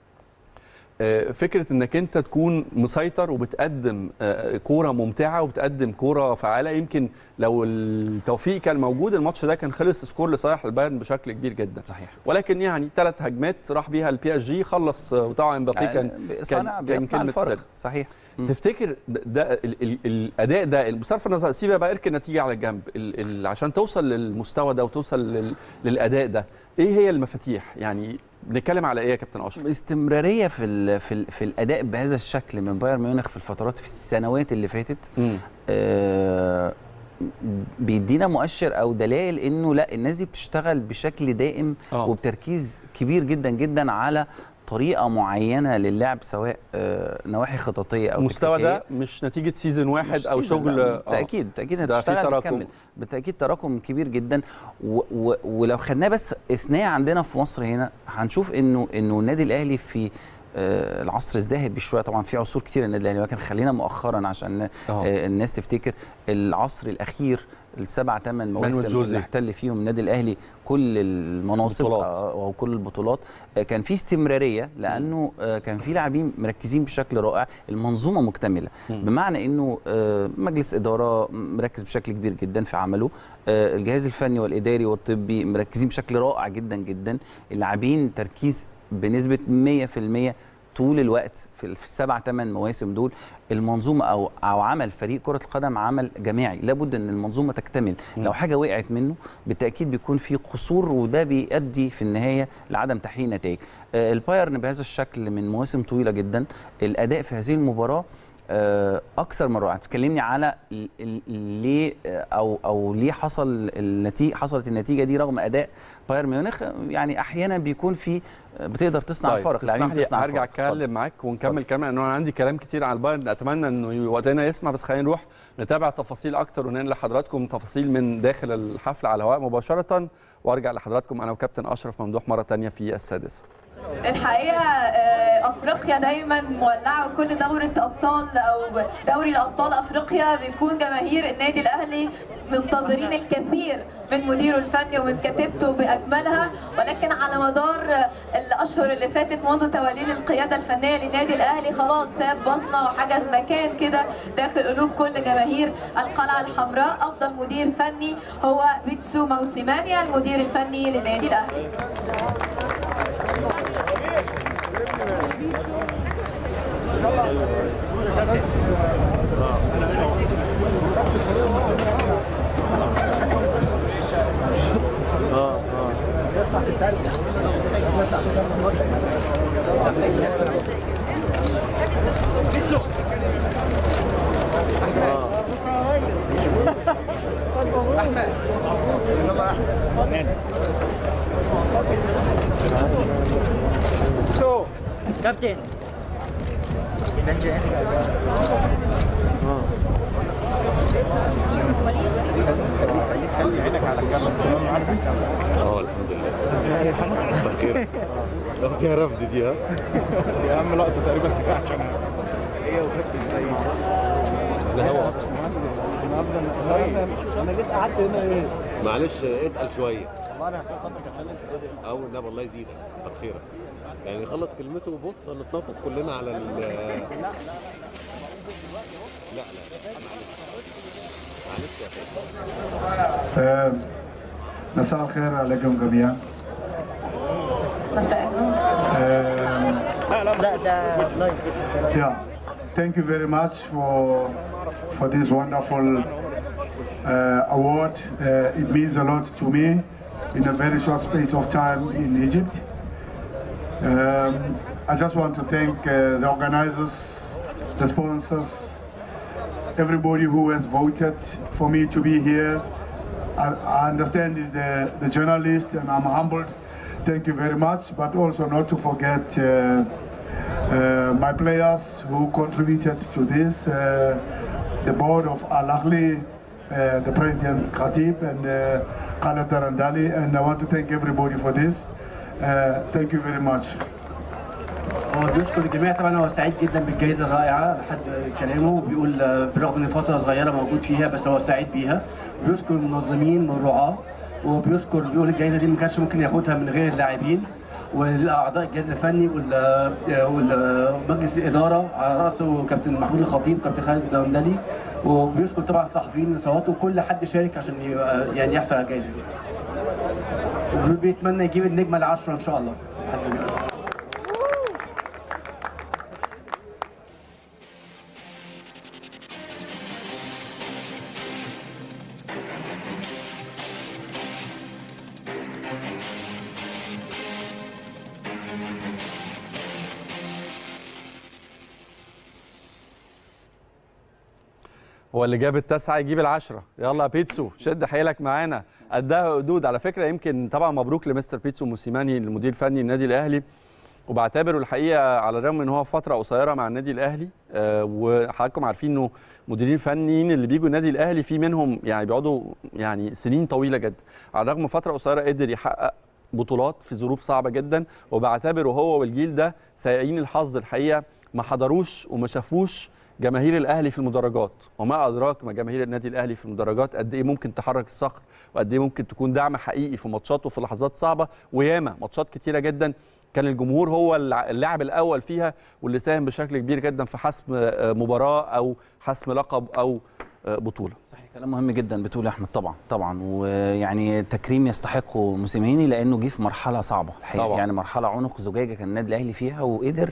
آه، فكره انك انت تكون مسيطر وبتقدم آه، كوره ممتعه وبتقدم كوره فعاله يمكن لو التوفيق كان موجود الماتش ده كان خلص سكور لصالح البايرن بشكل كبير جدا صحيح ولكن يعني ثلاث هجمات راح بيها البي اس جي خلص آه، وطبعا امبابي كان صانع كان بيصنع كلمة الفرق سر. صحيح مم. تفتكر ده- ده ال ال الاداء ده بصرف النظر سيبها بقى اركن النتيجه على الجنب ال ال عشان توصل للمستوى ده وتوصل لل للاداء ده ايه هي المفاتيح يعني بنتكلم على ايه يا كابتن اشرف استمراريه في ال في, ال في الاداء بهذا الشكل من بايرن ميونخ في الفترات في السنوات اللي فاتت آه بيدينا مؤشر او دلائل انه لا الناس دي بتشتغل بشكل دائم آه. وبتركيز كبير جدا جدا على طريقه معينه للعب سواء آه نواحي خططيه او المستوى تكتيكية. ده مش نتيجه سيزون واحد مش او سيزون، شغل لا، آه. بالتاكيد بالتاكيد ده في هتشتغل تراكم. تكمل بالتاكيد تراكم كبير جدا و و ولو خدناه بس اثناء عندنا في مصر هنا هنشوف انه انه النادي الاهلي في آه، العصر الذهبي شويه طبعا في عصور كتير النادي الاهلي ولكن خلينا مؤخرا عشان آه. آه، الناس تفتكر العصر الاخير السبع ثمان مانويل مواسم جوزي. اللي احتل فيهم النادي الاهلي كل المناصب بطولات. آه، او كل البطولات آه، كان في استمراريه لانه آه، كان في لاعبين مركزين بشكل رائع المنظومه مكتمله بمعنى انه آه، مجلس اداره مركز بشكل كبير جدا في عمله آه، الجهاز الفني والاداري والطبي مركزين بشكل رائع جدا جدا اللاعبين تركيز بنسبه 100% طول الوقت في في السبع ثمان مواسم دول المنظومه او او عمل فريق كره القدم عمل جماعي لابد ان المنظومه تكتمل لو حاجه وقعت منه بالتاكيد بيكون في قصور وده بيؤدي في النهايه لعدم تحقيق نتائج آه، البايرن بهذا الشكل من مواسم طويله جدا الاداء في هذه المباراه آه، اكثر من رائع تكلمني على ال- ال- ليه آه، او او ليه حصل النتيجه حصلت النتيجه دي رغم اداء بايرن ميونخ يعني احيانا بيكون في آه، بتقدر تصنع طيب الفرق تسمح لاعبين لي بتصنع ارجع الفرق. اتفضل. اتكلم معاك ونكمل كلام لانه انا عندي كلام كتير على البايرن اتمنى انه وقتنا يسمع بس خلينا نروح نتابع تفاصيل اكتر وننقل لحضراتكم تفاصيل من داخل الحفل على الهواء مباشره وارجع لحضراتكم انا وكابتن اشرف ممدوح مره ثانيه في السادسه الحقيقه آه، افريقيا دايما مولعه وكل دوره ابطال او دوري الابطال افريقيا بيكون جماهير النادي الاهلي منتظرين الكثير من مديره الفني ومن كتيبته باكملها ولكن على مدار الاشهر اللي فاتت منذ توليه القياده الفنيه للنادي الاهلي خلاص ساب بصمه وحجز مكان كده داخل قلوب كل جماهير القلعه الحمراء افضل مدير فني هو بيتسو موسيمانيا المدير الفني للنادي الاهلي كابتن اه الحمد لله بخير فيها رفض دي ها يا عم لقطه تقريبا كفايه عشان هي وكابتن سيد ده هو اصلا انا جيت قعدت هنا ايه معلش اتقل شويه والله انا عشان خاطر كابتن انت او لا والله يزيدك كتر خيرك يعني خلص كلمته وبص هنتنطط كلنا على ال لا لا معلش يا فندم آه، مساء الخير عليكم جميعا مساء النور Um, لا ده لايف yeah, thank you very much for for this wonderful uh, award. Uh, it means a lot to me in a very short space of time in Egypt. Um, I just want to thank uh, the organizers, the sponsors, everybody who has voted for me to be here. I, I understand is the, the journalist and I'm humbled. Thank you very much, but also not to forget uh, Uh, my players who contributed to this, uh, the board of Al Ahly, uh, the president Khatib and uh, Khaled Darandali, and I want to thank everybody for this. Uh, thank you very much. هو بيشكر الجميع طبعا هو سعيد جدا بالجائزه الرائعه لحد كلامه بيقول آه، بالرغم ان فتره صغيره موجود فيها بس هو سعيد بيها بيشكر المنظمين والرعاه وبيشكر بيقول الجائزه دي ما كانش ممكن ياخدها من غير اللاعبين والاعضاء الجهاز الفني وال- آه، والمجلس الاداره على راسه كابتن محمود الخطيب كابتن خالد الدوندلي وبيشكر طبعا الصحفيين اللي صوتوا كل حد شارك عشان يبقى- يعني يحصل على الجائزه دي وبيتمنى يجيب النجمه العشره ان شاء الله لحد دلوقتي. هو اللي جاب التسعه يجيب العشره يلا يا بيتسو شد حيلك معانا قدها قدود على فكره يمكن طبعا مبروك لمستر بيتسو موسيماني المدير الفني للنادي الاهلي وبعتبره الحقيقه على الرغم ان هو فتره قصيره مع النادي الاهلي آه وحضراتكم عارفين انه مديرين فنيين اللي بيجوا النادي الاهلي في منهم يعني بيقعدوا يعني سنين طويله جدا على الرغم من فتره قصيره قدر يحقق بطولات في ظروف صعبه جدا وبعتبره هو والجيل ده سيئين الحظ الحقيقه ما حضروش وما شافوش جماهير الاهلي في المدرجات وما ادراك ما جماهير النادي الاهلي في المدرجات قد ايه ممكن تحرك الصخر وقد ايه ممكن تكون دعم حقيقي في ماتشات وفي لحظات صعبه وياما ماتشات كتيره جدا كان الجمهور هو الع- اللاعب الاول فيها واللي ساهم بشكل كبير جدا في حسم آه، مباراه او حسم لقب او آه، بطوله صحيح كلام مهم جدا بتقول يا احمد طبعا طبعا ويعني تكريم يستحقه موسيماني لانه جه في مرحله صعبه الحقيقه طبعاً. يعني مرحله عنق زجاجه كان النادي الاهلي فيها وقدر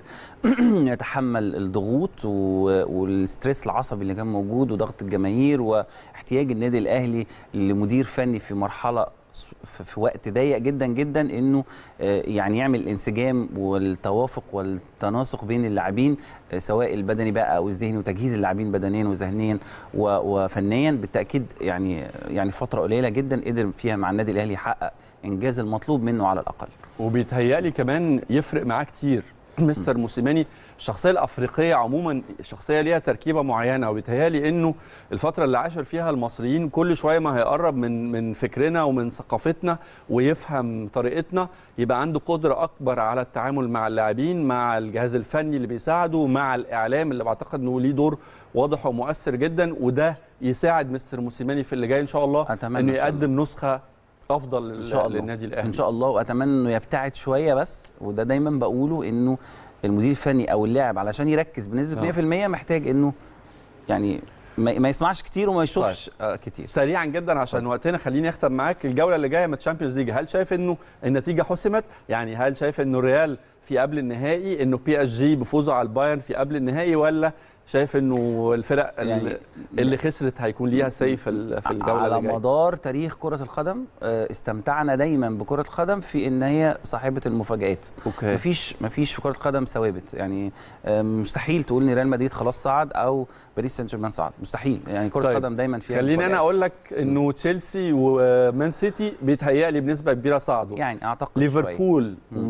يتحمل الضغوط و- والستريس العصبي اللي كان موجود وضغط الجماهير واحتياج النادي الاهلي لمدير فني في مرحله في في وقت ضيق جدا جدا انه آه، يعني يعمل الانسجام والتوافق والتناسق بين اللاعبين آه، سواء البدني بقى او الذهني وتجهيز اللاعبين بدنيا وذهنيا و- وفنيا بالتاكيد يعني يعني فتره قليله جدا قدر فيها مع النادي الاهلي يحقق انجاز المطلوب منه على الاقل وبيتهيألي كمان يفرق معاه كتير مستر موسيماني الشخصيه الافريقيه عموما شخصيه ليها تركيبه معينه وبيتهيألي انه الفتره اللي عاشر فيها المصريين كل شويه ما هيقرب من من فكرنا ومن ثقافتنا ويفهم طريقتنا يبقى عنده قدره اكبر على التعامل مع اللاعبين مع الجهاز الفني اللي بيساعده مع الاعلام اللي بعتقد انه ليه دور واضح ومؤثر جدا وده يساعد مستر موسيماني في اللي جاي ان شاء الله أتمنى انه إن شاء الله. يقدم نسخه افضل ان شاء الله للنادي الاهلي ان شاء الله واتمنى انه يبتعد شويه بس وده دايما بقوله انه المدير الفني او اللاعب علشان يركز بنسبه آه. 100% محتاج انه يعني ما ما يسمعش كتير وما يشوفش آه كتير سريعا جدا عشان وقتنا خليني اختم معاك الجوله اللي جايه من الشامبيونز ليج هل شايف انه النتيجه حسمت يعني هل شايف انه الريال في قبل النهائي انه بي اس جي بفوزه على البايرن في قبل النهائي ولا شايف انه الفرق يعني- يعني اللي خسرت هيكون ليها سي في ال- في الجوله على اللي جايه مدار تاريخ كرة القدم آه، استمتعنا دايما بكرة القدم في ان هي صاحبة المفاجآت اوكي مفيش مفيش في كرة القدم ثوابت يعني آه، مستحيل تقول ان ريال مدريد خلاص صعد او باريس سان جيرمان صعد مستحيل يعني كرة طيب. القدم دايما فيها خليني انا مفاجآت. اقول لك انه تشيلسي ومان سيتي بيتهيألي بنسبه كبيره صعدوا يعني اعتقد شوية. ليفربول مم.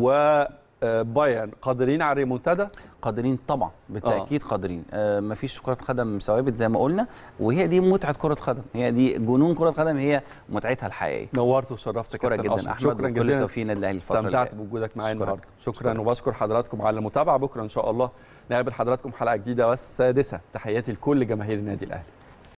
وبايرن قادرين على الريمونتادا قادرين طبعا بالتاكيد آه. قادرين آه مفيش كره قدم ثوابت زي ما قلنا وهي دي متعه كره قدم هي دي جنون كره قدم هي متعتها الحقيقيه نورت وشرفت شكرا كابتن جدا أشرف. احمد شكرا وكل جزيلا التوفيق للنادي الاهلي الفتره استمتعت الجاية. بوجودك معايا شكراً. النهارده شكرا, شكراً. وبشكر حضراتكم على المتابعه بكره ان شاء الله نقابل حضراتكم حلقه جديده والسادسه تحياتي لكل جماهير النادي الاهلي